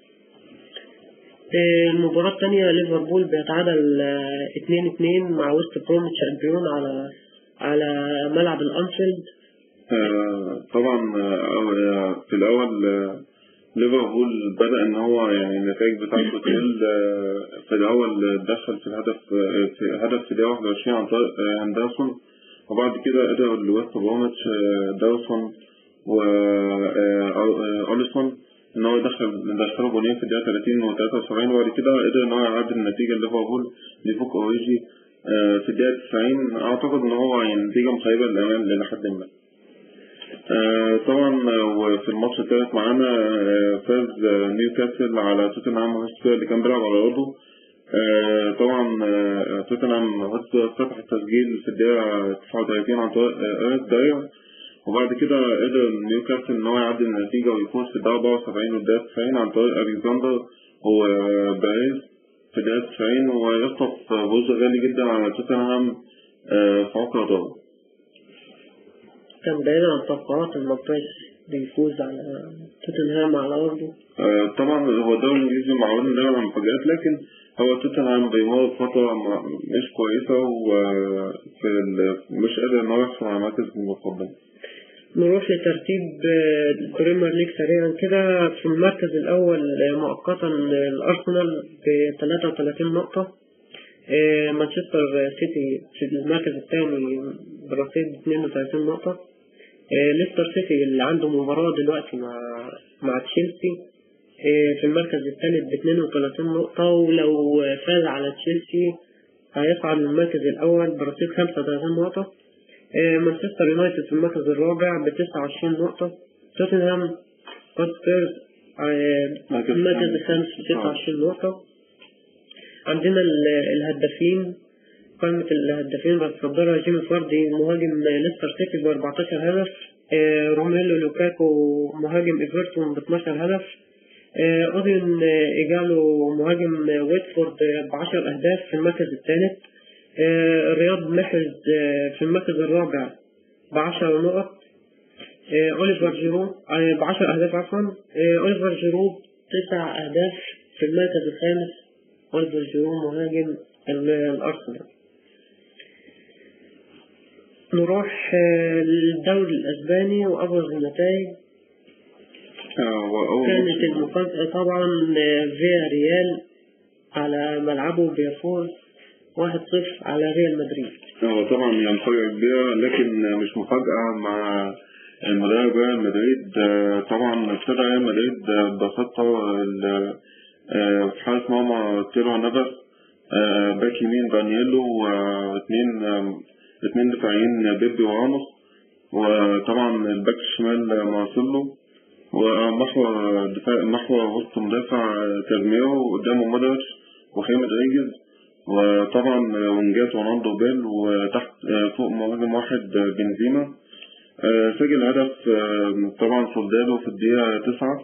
Speaker 2: آه، المباراة الثانية ليفربول بيتعادل آه، 2-2 مع ويست بروميتش البيون على على ملعب الأنفيلد
Speaker 1: آه، طبعا آه، في الأول آه، ليفربول بدأ إن هو يعني النتائج بتاعته تقل آه، في الأول دخل في الهدف آه، في هدف في الدقيقة 21 عن طريق آه، هندرسون وبعد كده قدر الويست بروميتش آه، داوسون وأوليسون إن هو يدخل دخلوا جولين في الدقيقة 30 و 73 وبعد كده قدر إن هو يعدل النتيجة ليفربول لفوق أوريجي آه، في الدقيقة 90 أعتقد إن هو يعني نتيجة مخيبة للأمام إلى حد ما. آه، طبعا آه، وفي الماتش الثالث معانا آه، فاز آه، نيوكاسل على توتنهام هوتسبير اللي كان بيلعب على أرضه آه، طبعا آه، توتنهام هوتسبير فتح التسجيل في الدقيقة 39 عن طريق آه، إيريك داير وبعد كده قدر نيوكاسل إن هو يعدل النتيجة ويفوز في الدقيقة 74 والدقيقة 90 عن طريق ألكسندر وباريس في الدقيقة 90 ويخطف فوز غالي جدا على توتنهام آه، في عقر دار.
Speaker 2: كان بعيد عن توقعات المبريس بيفوز على توتنهام على أرضه
Speaker 1: آه، طبعا هو الدوري الانجليزي معروف دايما عن مفاجآت لكن هو توتنهام بيمر بفترة م- مش كويسة وفي ال- مش قادر ان هو يحصل على مركز المقدم.
Speaker 2: نروح لترتيب آه، البريمير ليج سريعا كده في المركز الأول آه، مؤقتا آه، الأرسنال ب 33 نقطة آه، مانشستر سيتي في المركز الثاني برصيد 32 نقطة آه، ليستر سيتي اللي عنده مباراة دلوقتي مع مع تشيلسي آه، في المركز الثالث ب 32 نقطة ولو فاز على تشيلسي هيصعد للمركز الأول برصيد 35 نقطة آه، مانشستر يونايتد في المركز الرابع ب 29 نقطة توتنهام هوتسبيرز آه،
Speaker 1: مركز
Speaker 2: المركز
Speaker 1: الخامس.
Speaker 2: الخامس ب 29 نقطة عندنا ال- الهدافين قائمة الهدافين بتصدرها جيمي فاردي مهاجم ليستر سيتي ب 14 هدف آه، روميلو لوكاكو مهاجم ايفرتون ب 12 هدف آه، اودين آه، ايجالو مهاجم آه، ويتفورد ب 10 اهداف في المركز الثالث آه، رياض محرز آه، في المركز الرابع ب 10 نقط آه، اوليفر جيرو ب 10 اهداف عفوا آه، اوليفر جيرو تسع اهداف في المركز الخامس اوليفر جيرو مهاجم ال- الارسنال نروح آه، للدوري الاسباني وابرز النتائج
Speaker 1: آه، وأول
Speaker 2: كانت
Speaker 1: ماتش-
Speaker 2: المفاجأة طبعا آه، فيا ريال على ملعبه بيفوز 1-0 على ريال مدريد
Speaker 1: هو طبعا هي مفاجأة كبيرة لكن مش مفاجأة مع المدرب ريال مدريد آه، طبعا ابتدى ريال مدريد آه، بخطة ال- آه، في حارس مرمى تيرو نافاس آه، باك يمين دانييلو واثنين آه، اثنين دفاعيين بيبي وراموس وطبعا الباك الشمال مارسيلو ومحور دفاع محور وسط مدافع كازميرو وقدامه مودريتش وخيم رودريجيز وطبعا ونجات رونالدو بيل وتحت فوق مهاجم واحد بنزيما آه، سجل هدف آه، طبعا سولدادو في الدقيقة تسعة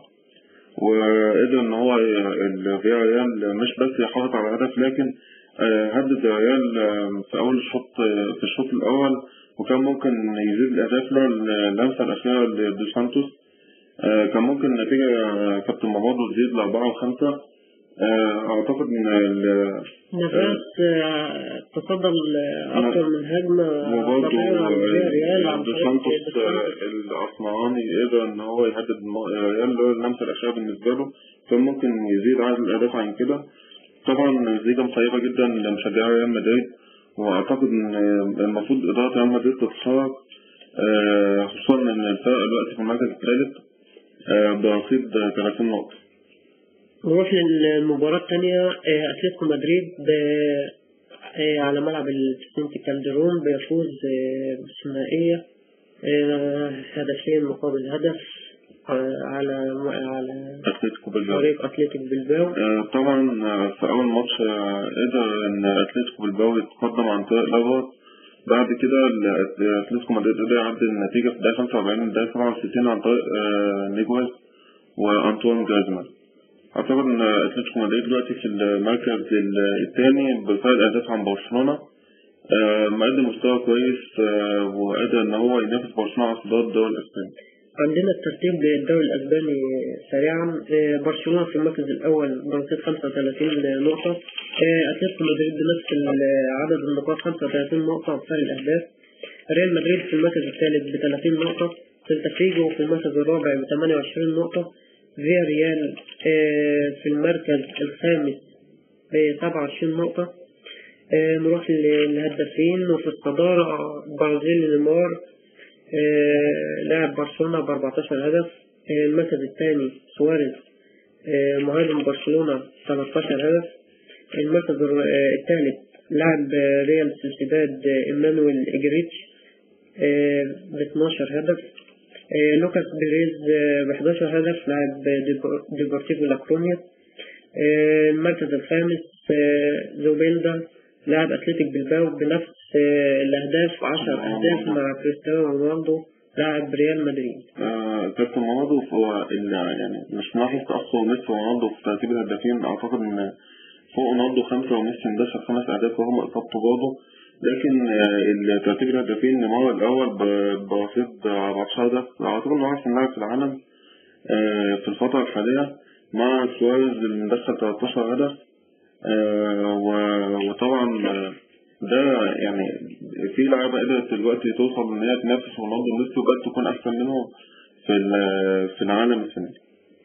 Speaker 1: وقدر ان هو الفياريال مش بس يحافظ على الهدف لكن آه، هدد الريال آه، في اول الشوط آه، في الشوط الاول وكان ممكن يزيد الاهداف لولا اللمسه الاخيره لدو سانتوس آه، كان ممكن النتيجه آه، كابتن مبادو تزيد لاربعه وخمسه آه، اعتقد ان ال-
Speaker 2: نافاس آه، تصدر أكثر من هجمة
Speaker 1: وبرضه
Speaker 2: خطيرة عن فيا ريال عن
Speaker 1: دو
Speaker 2: طريق
Speaker 1: سانتوس
Speaker 2: دو
Speaker 1: آه،
Speaker 2: سانتوس.
Speaker 1: الاسمراني قدر ان هو يهدد الم- الريال اللي هو اللمسه الاخيره بالنسبه له كان ممكن يزيد عدد الاهداف عن كده طبعا نتيجه مخيبه جدا لمشجعي ريال مدريد واعتقد ان المفروض اداره ريال مدريد تتحرك آه، خصوصا ان الفرق دلوقتي في المركز الثالث آه، برصيد 30 نقطه
Speaker 2: نروح للمباراة الثانية آه، أتلتيكو مدريد ب- آه، على ملعب الفيسنتي كالدرون بيفوز آه، بثنائية آه، هدفين مقابل هدف آه، على على
Speaker 1: اتلتيكو بالباو
Speaker 2: فريق أتلتيك بالباو
Speaker 1: آه، طبعا آه، في اول ماتش آه، قدر ان اتلتيكو بالباو يتقدم عن طريق لافا بعد كده ال- اتلتيكو مدريد قدر يعدل النتيجه في الدقيقه 45 الدقيقه 67 عن طريق آه، نيجويز وانطوان جريزمان اعتقد ان اتلتيكو مدريد دلوقتي في المركز الثاني بفرق اهداف عن برشلونه آه، مقدم مستوى كويس آه، وقادر ان هو ينافس برشلونه على صدارة الدوري الاسباني
Speaker 2: عندنا الترتيب للدوري الأسباني سريعا آه، برشلونة في المركز الأول برصيد 35 نقطة آه، أتلتيكو مدريد بنفس ال- عدد النقاط 35 نقطة بفرق الأهداف ريال مدريد في المركز الثالث ب 30 نقطة سيلتا فيجو في المركز الرابع ب 28 نقطة فيا ريال آه، في المركز الخامس ب 27 نقطة آه، نروح للهدافين وفي الصدارة برازيل نيمار آه، لاعب برشلونة ب 14 هدف آه، المركز الثاني سواريز آه، مهاجم برشلونة 13 هدف المركز الر- آه، الثالث لاعب آه، ريال سوسيداد آه، ايمانويل اجريتش ب 12 هدف آه، لوكاس بيريز ب 11 هدف لاعب ديبور- ديبورتيفو لاكرونيا آه، المركز الخامس آه، زوبيلدا لاعب اتلتيك بالباو بنفس آه، الاهداف 10 اهداف مع كريستيانو رونالدو لاعب ريال مدريد
Speaker 1: آه، كابتن رونالدو هو ال- يعني مش ملاحظ تأثر ميسي ورونالدو في ترتيب الهدافين أعتقد إن فوق رونالدو خمسة وميسي مدخل خمس أهداف رغم إصابته برضه لكن آه، ترتيب الهدافين نيمار الأول ب- برصيد 14 هدف أعتقد إنه أحسن لاعب في العالم آه، في الفترة الحالية مع سواريز اللي مدخل 13 هدف آه، و- وطبعا آه، ده يعني في لعيبه قدرت دلوقتي توصل ان هي تنافس رونالدو وميسي وبقت تكون احسن منهم في ال- في العالم السنه دي.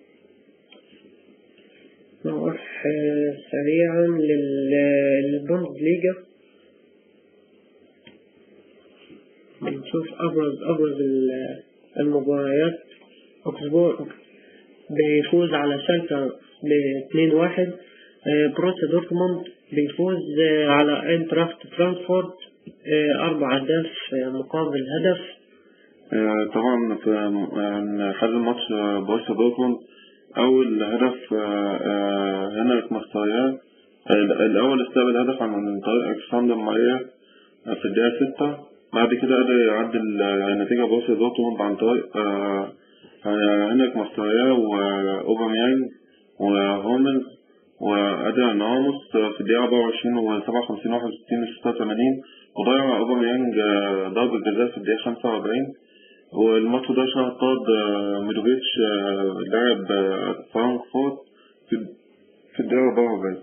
Speaker 2: نروح آه، سريعا لل- للبوندسليجا نشوف أبرز أبرز ال- المباريات أوكسبورغ بيفوز على سالتا ب 2-1 آه، بروسيا دورتموند بيفوز آه، على اينتراخت فرانكفورت آه، أربع أهداف آه، مقابل هدف
Speaker 1: آه، طبعا في آه، حل الماتش آه، بورسيا دورتموند أول هدف آه، آه، هنريك مختاريان الأول استقبل هدف عن طريق ألكسندر ماريا آه، في الدقيقة ستة بعد كده قدر يعدل آه، النتيجة بورسيا دورتموند عن طريق آه، آه، هنريك مختاريان وأوباميانج وهوملز وأدريان راموس في الدقيقة 24 و 57 61 و 86 وضيع أوباميانج آه، ضربة جزاء في الدقيقة 45 والماتش ده شهر طرد آه، ميدوفيتش آه، لاعب آه، فرانكفورت في في الدقيقة 44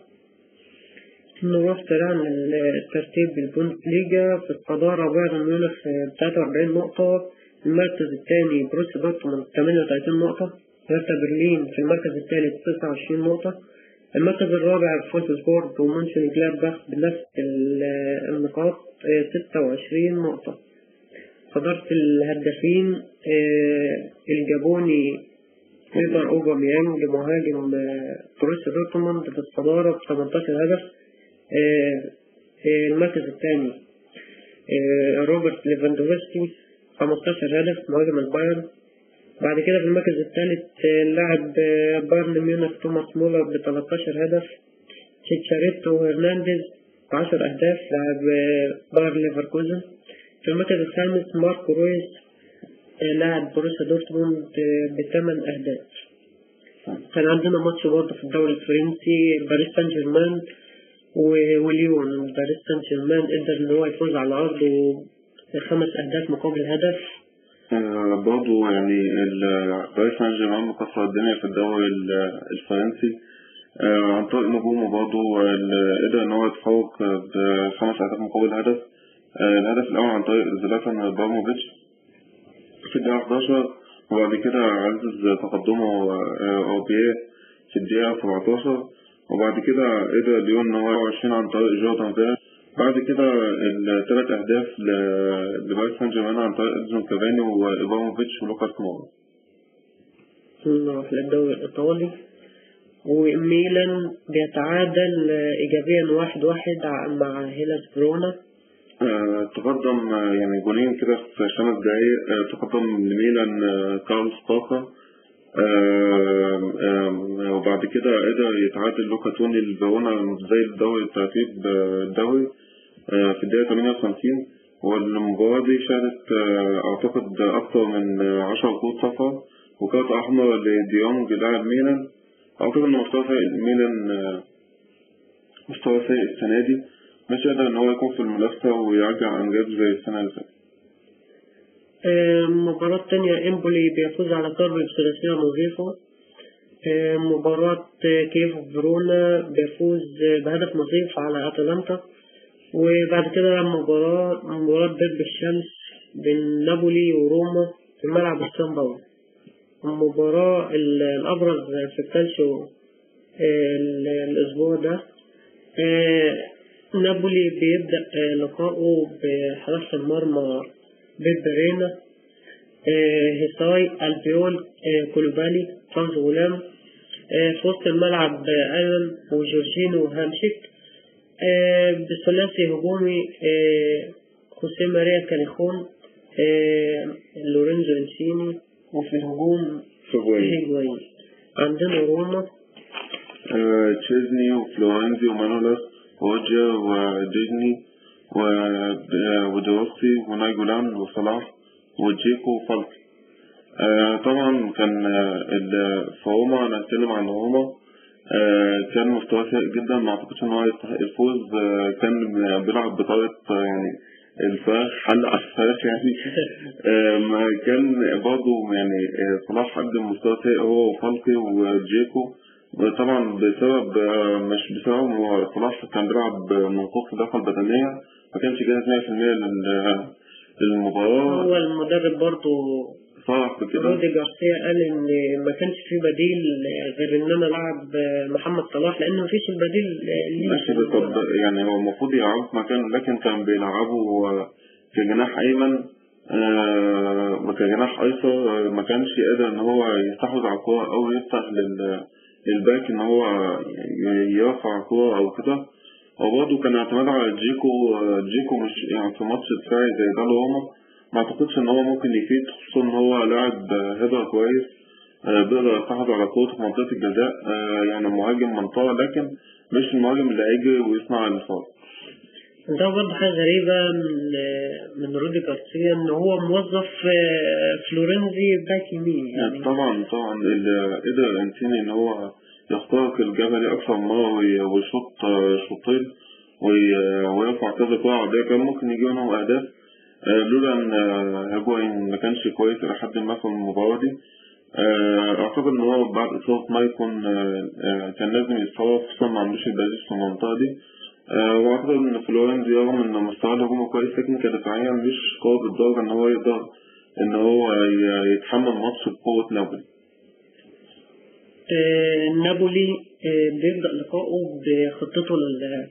Speaker 2: نروح سريعا للترتيب البوندسليجا في الصدارة بايرن ميونخ ب 43 نقطة المركز الثاني بروسيا دورتموند 38 نقطة هرتا برلين في المركز الثالث 29 نقطة المركز الرابع فولفسبورغ ومونشن جلادباخ بنفس ال- النقاط آه، 26 نقطة صدارة الهدافين آه، الجابوني بيتر أوباميانج مهاجم آه، بروسيا دورتموند في الصدارة ب 18 هدف آه، آه، المركز الثاني آه، روبرت ليفاندوفسكي 15 هدف مهاجم البايرن بعد كده في المركز الثالث آه، لاعب آه، بايرن ميونخ توماس مولر ب 13 هدف تشيتشاريتو هرنانديز ب 10 أهداف لاعب آه، باير ليفركوزن في المركز الخامس ماركو رويس آه، لاعب بروسيا دورتموند بثمان أهداف كان عندنا ماتش برضه في الدوري الفرنسي باريس سان جيرمان و- وليون باريس سان جيرمان قدر إن هو يفوز على أرضه بخمس أهداف مقابل هدف
Speaker 1: آه، برضه يعني ال- باريس سان جيرمان مكسر الدنيا في الدوري ال- الفرنسي آه، عن طريق نجومه برضه ال- قدر إن هو يتفوق آه، بخمس أهداف مقابل هدف آه، الهدف الأول عن طريق زلاتان إبراهيموفيتش في الدقيقة 11 وبعد كده عزز تقدمه آه، أوبيه في الدقيقة 17 وبعد كده قدر ليون إن هو 20 عن طريق جوردان فير بعد كده الثلاث أهداف ل- لباريس سان جيرمان عن طريق إدزون كافاني وإبراهيموفيتش ولوكاس مورا
Speaker 2: نروح للدوري الإيطالي وميلان بيتعادل آه، إيجابيا واحد واحد ع- مع هيلاس فيرونا
Speaker 1: آه، تقدم آه، يعني جولين كده في خمس دقايق آه، تقدم لميلان آه، كارلوس باكا آم، آم، وبعد كده قدر يتعادل لوكا توني الفيرونا زي الدوري الترتيب آه، الدوري آه، في الدقيقة 58 والمباراة دي شهدت آه، أعتقد أكثر من آه، 10 كروت صفراء وكارت أحمر لديونج لاعب ميلان أعتقد إن مستوى فريق ميلان آه، مستوى سيء السنة دي مش قادر إن هو يكون في المنافسة ويرجع أمجاد زي السنة اللي فاتت.
Speaker 2: آه، مباراة تانية إمبولي بيفوز على كاربي بثلاثية نظيفة آه، مباراة آه، كيف فيرونا بيفوز آه، بهدف نظيف على أتلانتا وبعد كده مباراة مباراة درب الشمس بين نابولي وروما في ملعب السان باولو المباراة ال- الأبرز في الكالشيو آه، ال- الأسبوع ده آه، نابولي بيبدأ آه، لقائه بحراسة المرمى بيب رينا آه، هيساي البيول آه، كولوبالي فرز غلام آه، في وسط الملعب آه، ايمن وجورجينو وهامشيك آه، بثلاثي هجومي آه، خوسيه ماريا كاليخون آه، لورينزو انسيني وفي الهجوم
Speaker 1: فبوين
Speaker 2: هيجواين عندنا روما
Speaker 1: آه، تشيزني وفلورنزي ومانولاس ووجا وديجني و- آه، ودروسي ونايجولان وصلاح وجيكو وفالك آه، طبعا كان آه، ال- في روما انا هتكلم عن روما آه، كان مستواه سيء جدا ما اعتقدش ان هو يستحق الفوز آه، كان بيلعب بطريقه آه، يعني الفراخ حل على الفراخ يعني آه، ما كان برضه يعني آه، صلاح قدم مستوى سيء هو وفالكي وجيكو طبعا بسبب آه، مش بسبب هو صلاح كان بيلعب من قوة الدفع البدنية ما كانش جاهز 100% لل- للمباراة
Speaker 2: هو المدرب برضه
Speaker 1: صلاح بكده
Speaker 2: رودي جارسيا قال ان ما كانش في بديل غير ان انا العب محمد صلاح لان ما فيش البديل ليه
Speaker 1: ماشي ده طب يعني هو المفروض يلعبه في مكان لكن كان بيلعبه في جناح أيمن آه، كجناح أيسر آه، ما كانش قادر إن هو يستحوذ على الكورة أو يفتح لل- للباك إن هو ي- يرفع الكورة أو كده وبرضه كان اعتماد على جيكو آه، جيكو مش يعني في ماتش دفاعي زي ده روما ما أعتقدش إن هو ممكن يفيد خصوصا إن هو لاعب آه، هيدر كويس آه، بيقدر يحافظ على كورته في منطقة الجزاء آه، يعني مهاجم منطقة لكن مش المهاجم اللي هيجري ويصنع الفاول
Speaker 2: ده برضه حاجة غريبة من من رودي جارسيا إن هو موظف آه، فلورنزي باك يمين
Speaker 1: يعني
Speaker 2: يعني
Speaker 1: طبعا طبعا اللي قدر انتيني ان هو يخترق الجبل اكثر من مره وي- ويشوط آه، شوطين وي- ويرفع كذا كوره عرضيه كان ممكن يجي منهم اهداف آه، لولا ان آه، هيجوين ما كانش كويس الى حد ما في المباراه دي آه، اعتقد ان هو بعد اصابه مايكون آه، آه، كان لازم يتصرف خصوصا ما عندوش البديل في المنطقه دي آه، واعتقد ان فلورنزي رغم ان مستواه الهجومي كويس لكن كدفاعيا مش قوي بالدرجه ان هو يقدر ان هو ي- يتحمل ماتش بقوه نابولي
Speaker 2: آه، نابولي آه، بيبدأ لقائه بخطته ال-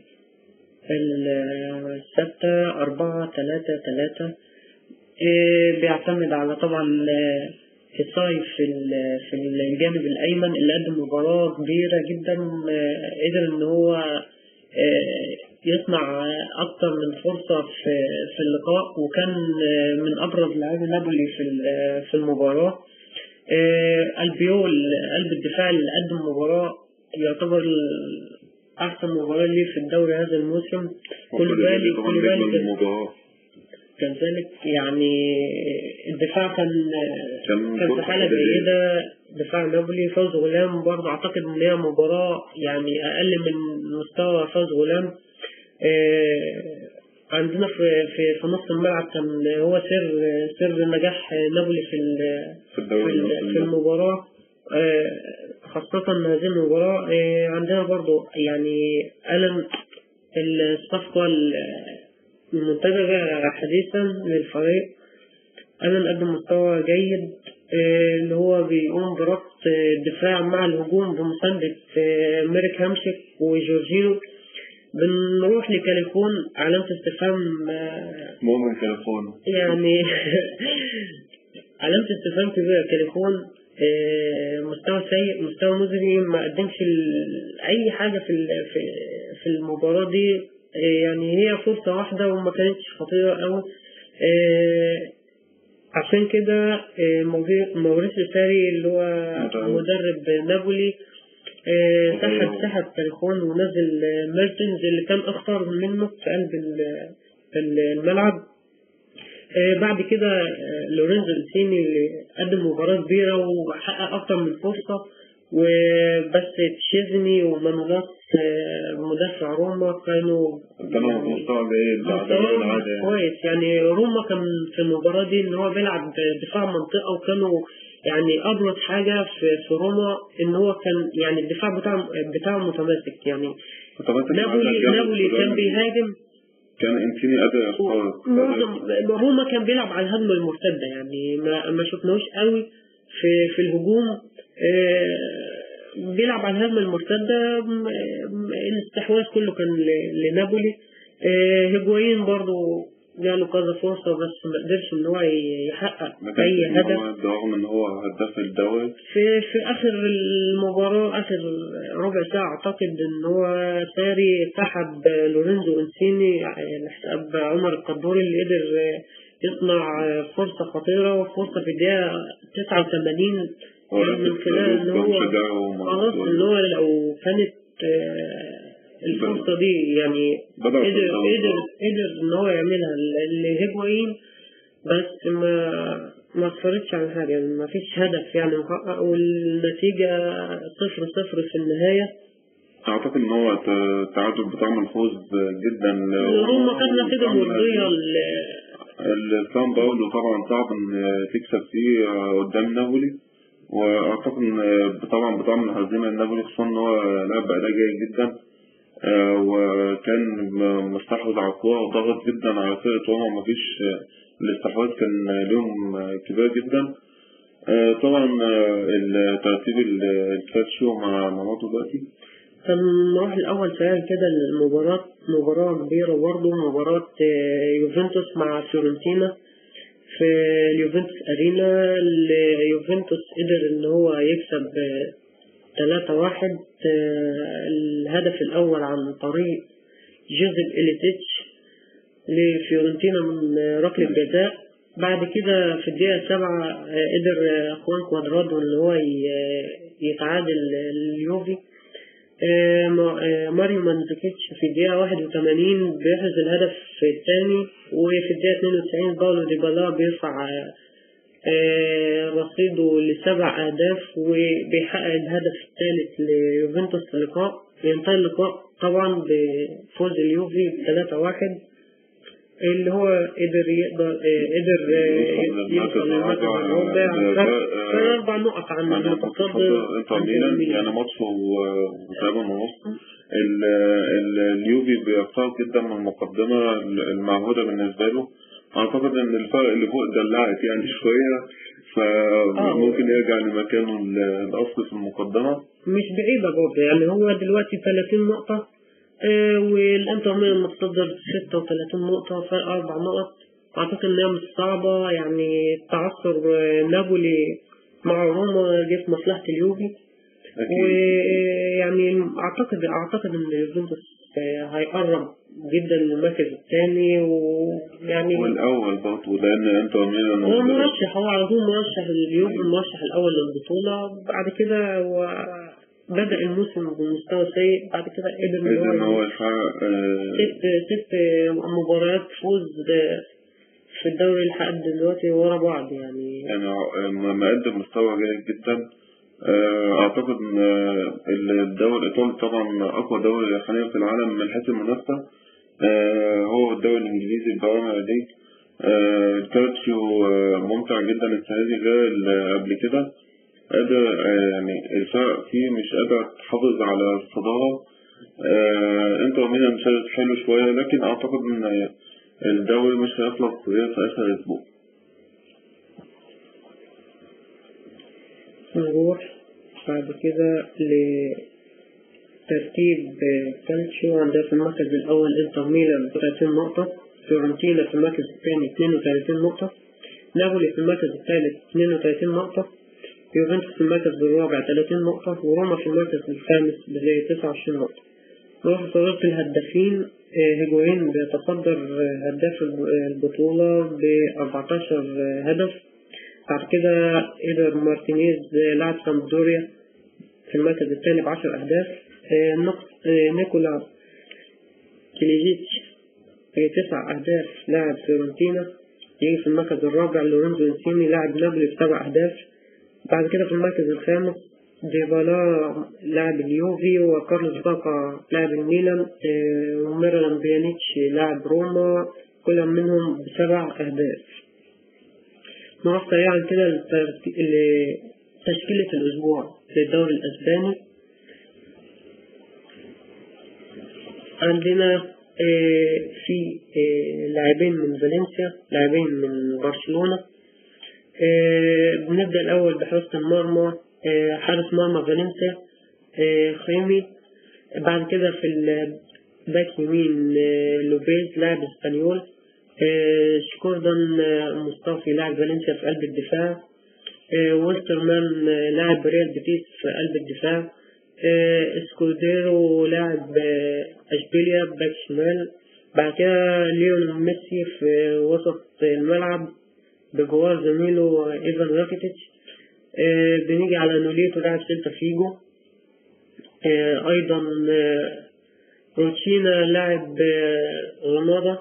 Speaker 2: ال- الثابتة أربعة تلاتة تلاتة آه، بيعتمد على طبعا آه، الصايف في ال- في الجانب الأيمن اللي قدم مباراة كبيرة جدا آه، قدر إن هو آه، يصنع أكتر من فرصة في في اللقاء وكان آه، من أبرز لاعبي نابولي في ال- في المباراة آه، البيول قلب الدفاع اللي قدم مباراة يعتبر أحسن مباراة ليه في الدوري هذا الموسم كل بالي
Speaker 1: طبعا
Speaker 2: كل
Speaker 1: نجم
Speaker 2: بالي
Speaker 1: المباراه
Speaker 2: كذلك يعني الدفاع كان
Speaker 1: كان
Speaker 2: كان في
Speaker 1: فرصة
Speaker 2: حالة
Speaker 1: إيجابية.
Speaker 2: جيدة دفاع نابولي فوز غلام برضه أعتقد إن هي مباراة يعني أقل من مستوى فوز غلام آه، عندنا في في في نص الملعب كان هو سر سر نجاح نابولي في ال-
Speaker 1: في الدوري
Speaker 2: في ال-
Speaker 1: المصري.
Speaker 2: في المباراة آه، خاصة هذه المباراة آه، عندنا برضو يعني ألم الصفقة المنتجة حديثا للفريق ألم قدم مستوى جيد آه، اللي هو بيقوم بربط آه، الدفاع مع الهجوم بمساندة آه، ميريك هامشيك وجورجينو بنروح لكاليفون علامة استفهام آه،
Speaker 1: مؤمن كاليفون
Speaker 2: يعني علامة استفهام كبيرة كاليفون آه، مستوى سيء مستوى مزري ما قدمش ال- أي حاجة في ال- في في المباراة دي آه، يعني هي فرصة واحدة وما كانتش خطيرة أوي آه، عشان كده آه، موري- موريسيو ساري اللي هو
Speaker 1: مدرب.
Speaker 2: مدرب نابولي آه، سحب سحب كاليفون ونزل آه، ميرتنز اللي كان أخطر منه في قلب ال- ال- الملعب آه، بعد كده آه، لورينزو انسيني اللي قدم مباراة كبيرة وحقق أكتر من فرصة وبس تشيزني ومانولاس آه، مدافع روما كانوا
Speaker 1: كانوا في مستوى جيد بعد
Speaker 2: مستواهم
Speaker 1: العادة يعني.
Speaker 2: كويس يعني روما كان في المباراة دي إن هو بيلعب دفاع منطقة وكانوا يعني أبرز حاجة في, في روما إن هو كان يعني الدفاع بتاعه بتاعه متماسك يعني
Speaker 1: طب انت
Speaker 2: نابولي
Speaker 1: كمان
Speaker 2: نابولي كان
Speaker 1: جامد.
Speaker 2: بيهاجم
Speaker 1: كان انتيني قادر يخترق
Speaker 2: معظم روما كان بيلعب على الهجمة المرتدة يعني ما ما شفناهوش قوي في في الهجوم آه، بيلعب على الهجمة المرتدة م- م- الاستحواذ كله كان ل- لنابولي آه، هيجوايين برضو جاله كذا فرصة بس ما قدرش ان هو ي- يحقق
Speaker 1: ما
Speaker 2: اي
Speaker 1: كانش
Speaker 2: هدف
Speaker 1: هو رغم ان هو هداف الدوري
Speaker 2: في في اخر المباراة اخر ربع ساعة اعتقد ان هو ساري سحب لورينزو انسيني لحساب عمر القدوري اللي قدر يصنع فرصة خطيرة وفرصة في الدقيقة 89
Speaker 1: هو
Speaker 2: كان من خلال ان هو خلاص ان هو لو كانت آه، الفرصة دي يعني
Speaker 1: بدأ
Speaker 2: قدر
Speaker 1: في الأول.
Speaker 2: قدر قدر ان هو يعملها لهيجوايين بس ما ما اثرتش على حاجة يعني ما فيش هدف يعني محقق والنتيجة صفر صفر في النهاية
Speaker 1: اعتقد ان هو ت- تعادل بتعمل فوز جدا
Speaker 2: روما كانت نتيجة مرضية ل-
Speaker 1: السان باولو طبعا صعب ان تكسب فيه قدام نابولي واعتقد ان طبعا بتعمل هزيمه لنابولي خصوصا ان هو لعب باداء جيد جدا آه، وكان م- مستحوذ على الكوره وضغط جدا على فرقه روما مفيش آه، الاستحواذ كان ليهم آه، كبير جدا آه، طبعا آه، الترتيب ال- الكاتشيو مع ماماتو دلوقتي
Speaker 2: كان نروح الأول سريعا كده المباراة مباراة كبيرة برضه مباراة آه، يوفنتوس مع فيورنتينا في اليوفنتوس أرينا اليوفنتوس قدر إن هو يكسب ثلاثة واحد الهدف الأول عن طريق جوزيف إليتيتش لفيورنتينا من ركلة جزاء بعد كده في الدقيقة سبعة قدر خوان كوادرادو إن هو ي- يتعادل اليوفي آه، ما- آه، ماريو مانزوكيتش في الدقيقة 81 بيحرز الهدف الثاني وفي الدقيقة 92 باولو ديبالا بيرفع آه، آه، رصيده لسبع أهداف وبيحقق الهدف الثالث ليوفنتوس في اللقاء بينتهي اللقاء طبعا بفوز اليوفي 3-1 اللي هو قدر يقدر آه، قدر آه،
Speaker 1: يوصل
Speaker 2: يوصل
Speaker 1: للمركز
Speaker 2: للمركز
Speaker 1: الرابع.
Speaker 2: الرابع
Speaker 1: ده-
Speaker 2: فرق
Speaker 1: آه،
Speaker 2: فرق أربع نقط عن
Speaker 1: عن
Speaker 2: المتصدر
Speaker 1: انتر ميلان يعني ماتش و- وتقريبا ونص ال- ال- اليوفي بيقترب جدا من المقدمة المعهودة بالنسبة له أعتقد إن الفرق اللي فوق دلعت يعني شوية فممكن يرجع لمكانه ال- الأصلي في المقدمة
Speaker 2: مش بعيدة برضه يعني هو دلوقتي 30 نقطة آه والانتر ميلان متصدر 36 نقطة فرق أربع نقط أعتقد إنها مش صعبة يعني تعثر آه، نابولي مع روما جه في مصلحة اليوفي
Speaker 1: أكيد
Speaker 2: ويعني أعتقد أعتقد إن يوفنتوس آه، هيقرب جدا للمركز الثاني ويعني
Speaker 1: والأول برضه لأن انتر ميلان
Speaker 2: هو مرشح هو على طول مرشح اليوفي المرشح الأول للبطولة بعد كده هو بدأ الموسم بمستوى سيء بعد كده قدر إن
Speaker 1: قدر إن
Speaker 2: هو
Speaker 1: هو يحقق آه،
Speaker 2: ست ست مباريات فوز في الدوري لحد دلوقتي ورا بعض يعني
Speaker 1: يعني م- مقدم مستوى جيد جدا آه، أعتقد إن آه، الدوري الإيطالي طبعا أقوى دوري حاليا في العالم من حيث المنافسة آه، هو الدوري الإنجليزي البريمير ليج آه، الكالتشيو آه، ممتع جدا السنة دي غير اللي قبل كده قادر آه، يعني الفرق فيه مش قادر تحافظ على الصدارة آه، انتر ميلان شارك حلو شوية لكن أعتقد إن الدوري مش هيخلص غير في آخر أسبوع
Speaker 2: نروح بعد كده لترتيب كالتشيو عندها في المركز الأول إنتر ميلان ب 30 نقطة فيورنتينا في المركز الثاني 32 نقطة نابولي في المركز الثالث 32 نقطة يوفنتوس في المركز الرابع 30 نقطة وروما في المركز الخامس ب 29 نقطة نروح لصدارة الهدافين آه، هيجوين بيتصدر آه، هداف الب- آه، البطولة ب 14 هدف بعد كده قدر مارتينيز آه، لاعب سامدوريا في المركز الثاني بعشر أهداف آه، نق- آه، نيكولا كليجيتش بتسع أهداف لاعب فيورنتينا يجي في المركز الرابع لورينزو انسيني لاعب نابولي بسبع أهداف بعد كده في المركز الخامس ديبالا لاعب اليوفي وكارلوس باكا لاعب الميلان آه، وميرلان بيانيتش لاعب روما كل منهم بسبع أهداف نروح سريعا كده لترتي- لتشكيلة الأسبوع للدوري الأسباني عندنا آه، في آه، لاعبين من فالنسيا لاعبين من برشلونة آه، بنبدأ الأول بحراسة المرمى آه، حارس مرمى فالنسيا آه، خيمي بعد كده في الباك يمين آه، لوبيز لاعب اسبانيول آه، شكوردن آه، مصطفي لاعب فالنسيا في قلب الدفاع آه، ويلترمان آه، لاعب ريال بيتيس في قلب الدفاع آه، اسكوديرو لاعب آه، اشبيليا باك شمال بعد كده ليون ميسي في وسط الملعب بجوار زميله ايفان راكيتيتش آه، بنيجي على نوليتو لاعب سيلتا فيجو آه، ايضا آه، روتشينا لاعب آه، غرناطة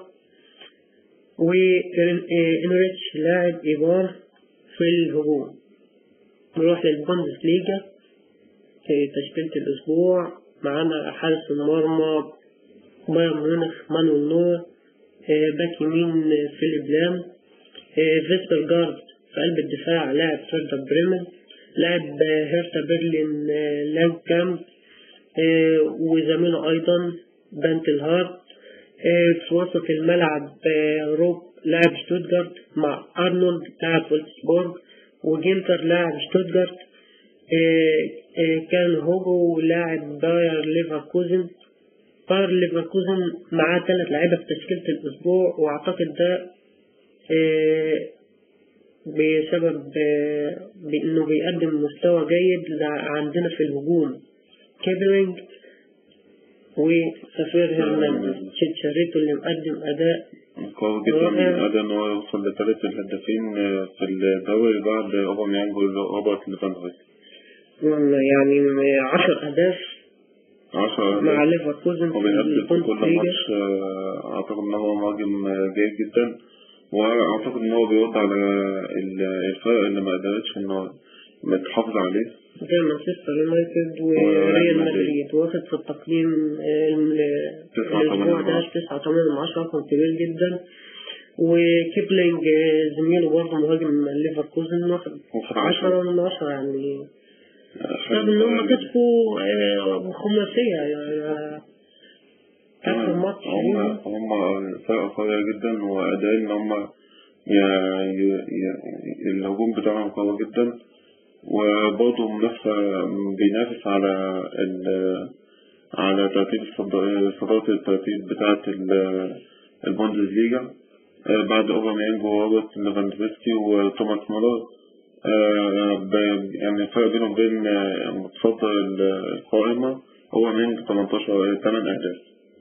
Speaker 2: وإنريتش لاعب إيبار في الهجوم نروح للبوندسليجا في تشكيلة الأسبوع معانا حارس المرمى بايرن ميونخ مانويل نور آه، باك يمين آه، فيليب لام آه، فيستر جارد في قلب الدفاع لاعب فيردر بريمن لاعب آه، هيرتا برلين آه، لانج كامب آه، وزميله أيضا بانتل هارت آه، في وسط الملعب آه، روب لاعب شتوتجارت مع أرنولد لاعب وولفسبورج وجينتر لاعب شتوتجارت آه، آه، كان هوجو لاعب باير ليفركوزن باير ليفركوزن معاه ثلاث لعيبة في تشكيلة الأسبوع وأعتقد ده آه، بسبب آه، بإنه بيقدم مستوى جيد ل- عندنا في الهجوم كيبرينج وسفير هرنانديز تشيتشاريتو اللي مقدم أداء
Speaker 1: قوي جدا
Speaker 2: رائع.
Speaker 1: قدر ان هو يوصل لثالث الهدافين آه، في الدوري بعد اوباميانج وروبرت ليفاندوفسكي
Speaker 2: يعني عشر أهداف
Speaker 1: 10
Speaker 2: مع ليفركوزن في
Speaker 1: وبيقدم في كل
Speaker 2: البوندسليجا
Speaker 1: ماتش آه، اعتقد ان هو مهاجم آه، جيد جدا واعتقد ان هو بيرد على ال- الفرق اللي ما قدرتش ان هو تحافظ عليه
Speaker 2: زي مانشستر يونايتد
Speaker 1: وريال
Speaker 2: وريال
Speaker 1: مدريد.
Speaker 2: مدريد واخد في التقييم آه، ال-
Speaker 1: تسعة
Speaker 2: الأسبوع
Speaker 1: تمانية
Speaker 2: ده
Speaker 1: من عشرة.
Speaker 2: تسعة تمانية من عشرة رقم كبير جدا وكيبلينج آه، زميله برضه مهاجم ليفركوزن واخد
Speaker 1: واخد عشرة.
Speaker 2: عشرة من عشرة يعني
Speaker 1: آه،
Speaker 2: بسبب إن هم كسبوا آه، خماسية يعني آخر ماتش
Speaker 1: هم
Speaker 2: ليهم.
Speaker 1: هم فرقة قوية جدا وأداء إن هم ي- ي- ي- الهجوم بتاعهم قوي جدا وبرضه منافسة بينافس على ال على ترتيب الصد- صدارة الترتيب بتاعة ال- البوندسليجا آه، بعد أوباميانج وروبرت ليفاندوفسكي وتوماس مولر آه، ب- يعني الفرق بينهم وبين آه، متصدر القائمة أوباميانج 18 8 أهداف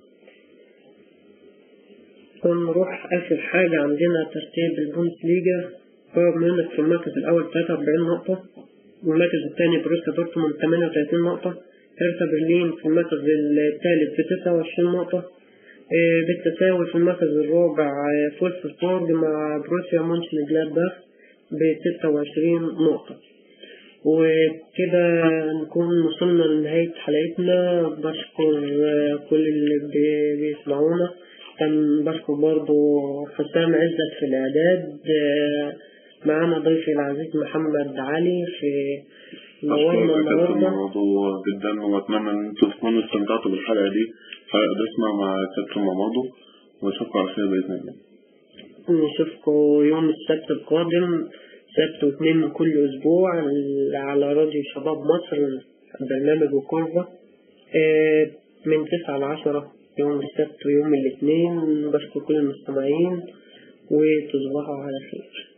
Speaker 2: ونروح آخر حاجة عندنا ترتيب البوندسليجا بايرن ميونخ في المركز الأول 43 نقطة والمركز الثاني بروسيا دورتموند 38 نقطة هيرتا برلين في المركز الثالث ب 29 نقطة آه، بالتساوي في المركز الرابع آه، فولفسبورج مع بروسيا مونشن جلادباخ ب 26 نقطة وكده نكون وصلنا لنهاية حلقتنا بشكر آه، كل اللي بي- بيسمعونا كان بشكر برضو حسام عزت في الإعداد آه، معانا ضيفي العزيز محمد علي في نورنا
Speaker 1: أشكرك جدا
Speaker 2: النهاردة
Speaker 1: الموضوع جدا وأتمنى إن أنتوا تكونوا استمتعتوا بالحلقة دي حلقة دسمة مع كابتن مامادو وأشوفكم على خير بإذن الله
Speaker 2: نشوفكم يوم السبت القادم سبت واثنين من كل أسبوع على راديو شباب مصر برنامج وكورفا آه، من تسعة لعشرة يوم السبت ويوم الاثنين بشكر كل المستمعين وتصبحوا على خير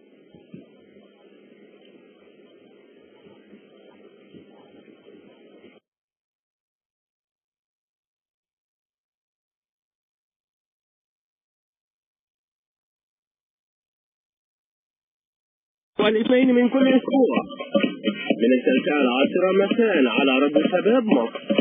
Speaker 4: والاثنين من كل أسبوع من التاسعة العاشرة مساء على رد شباب مصر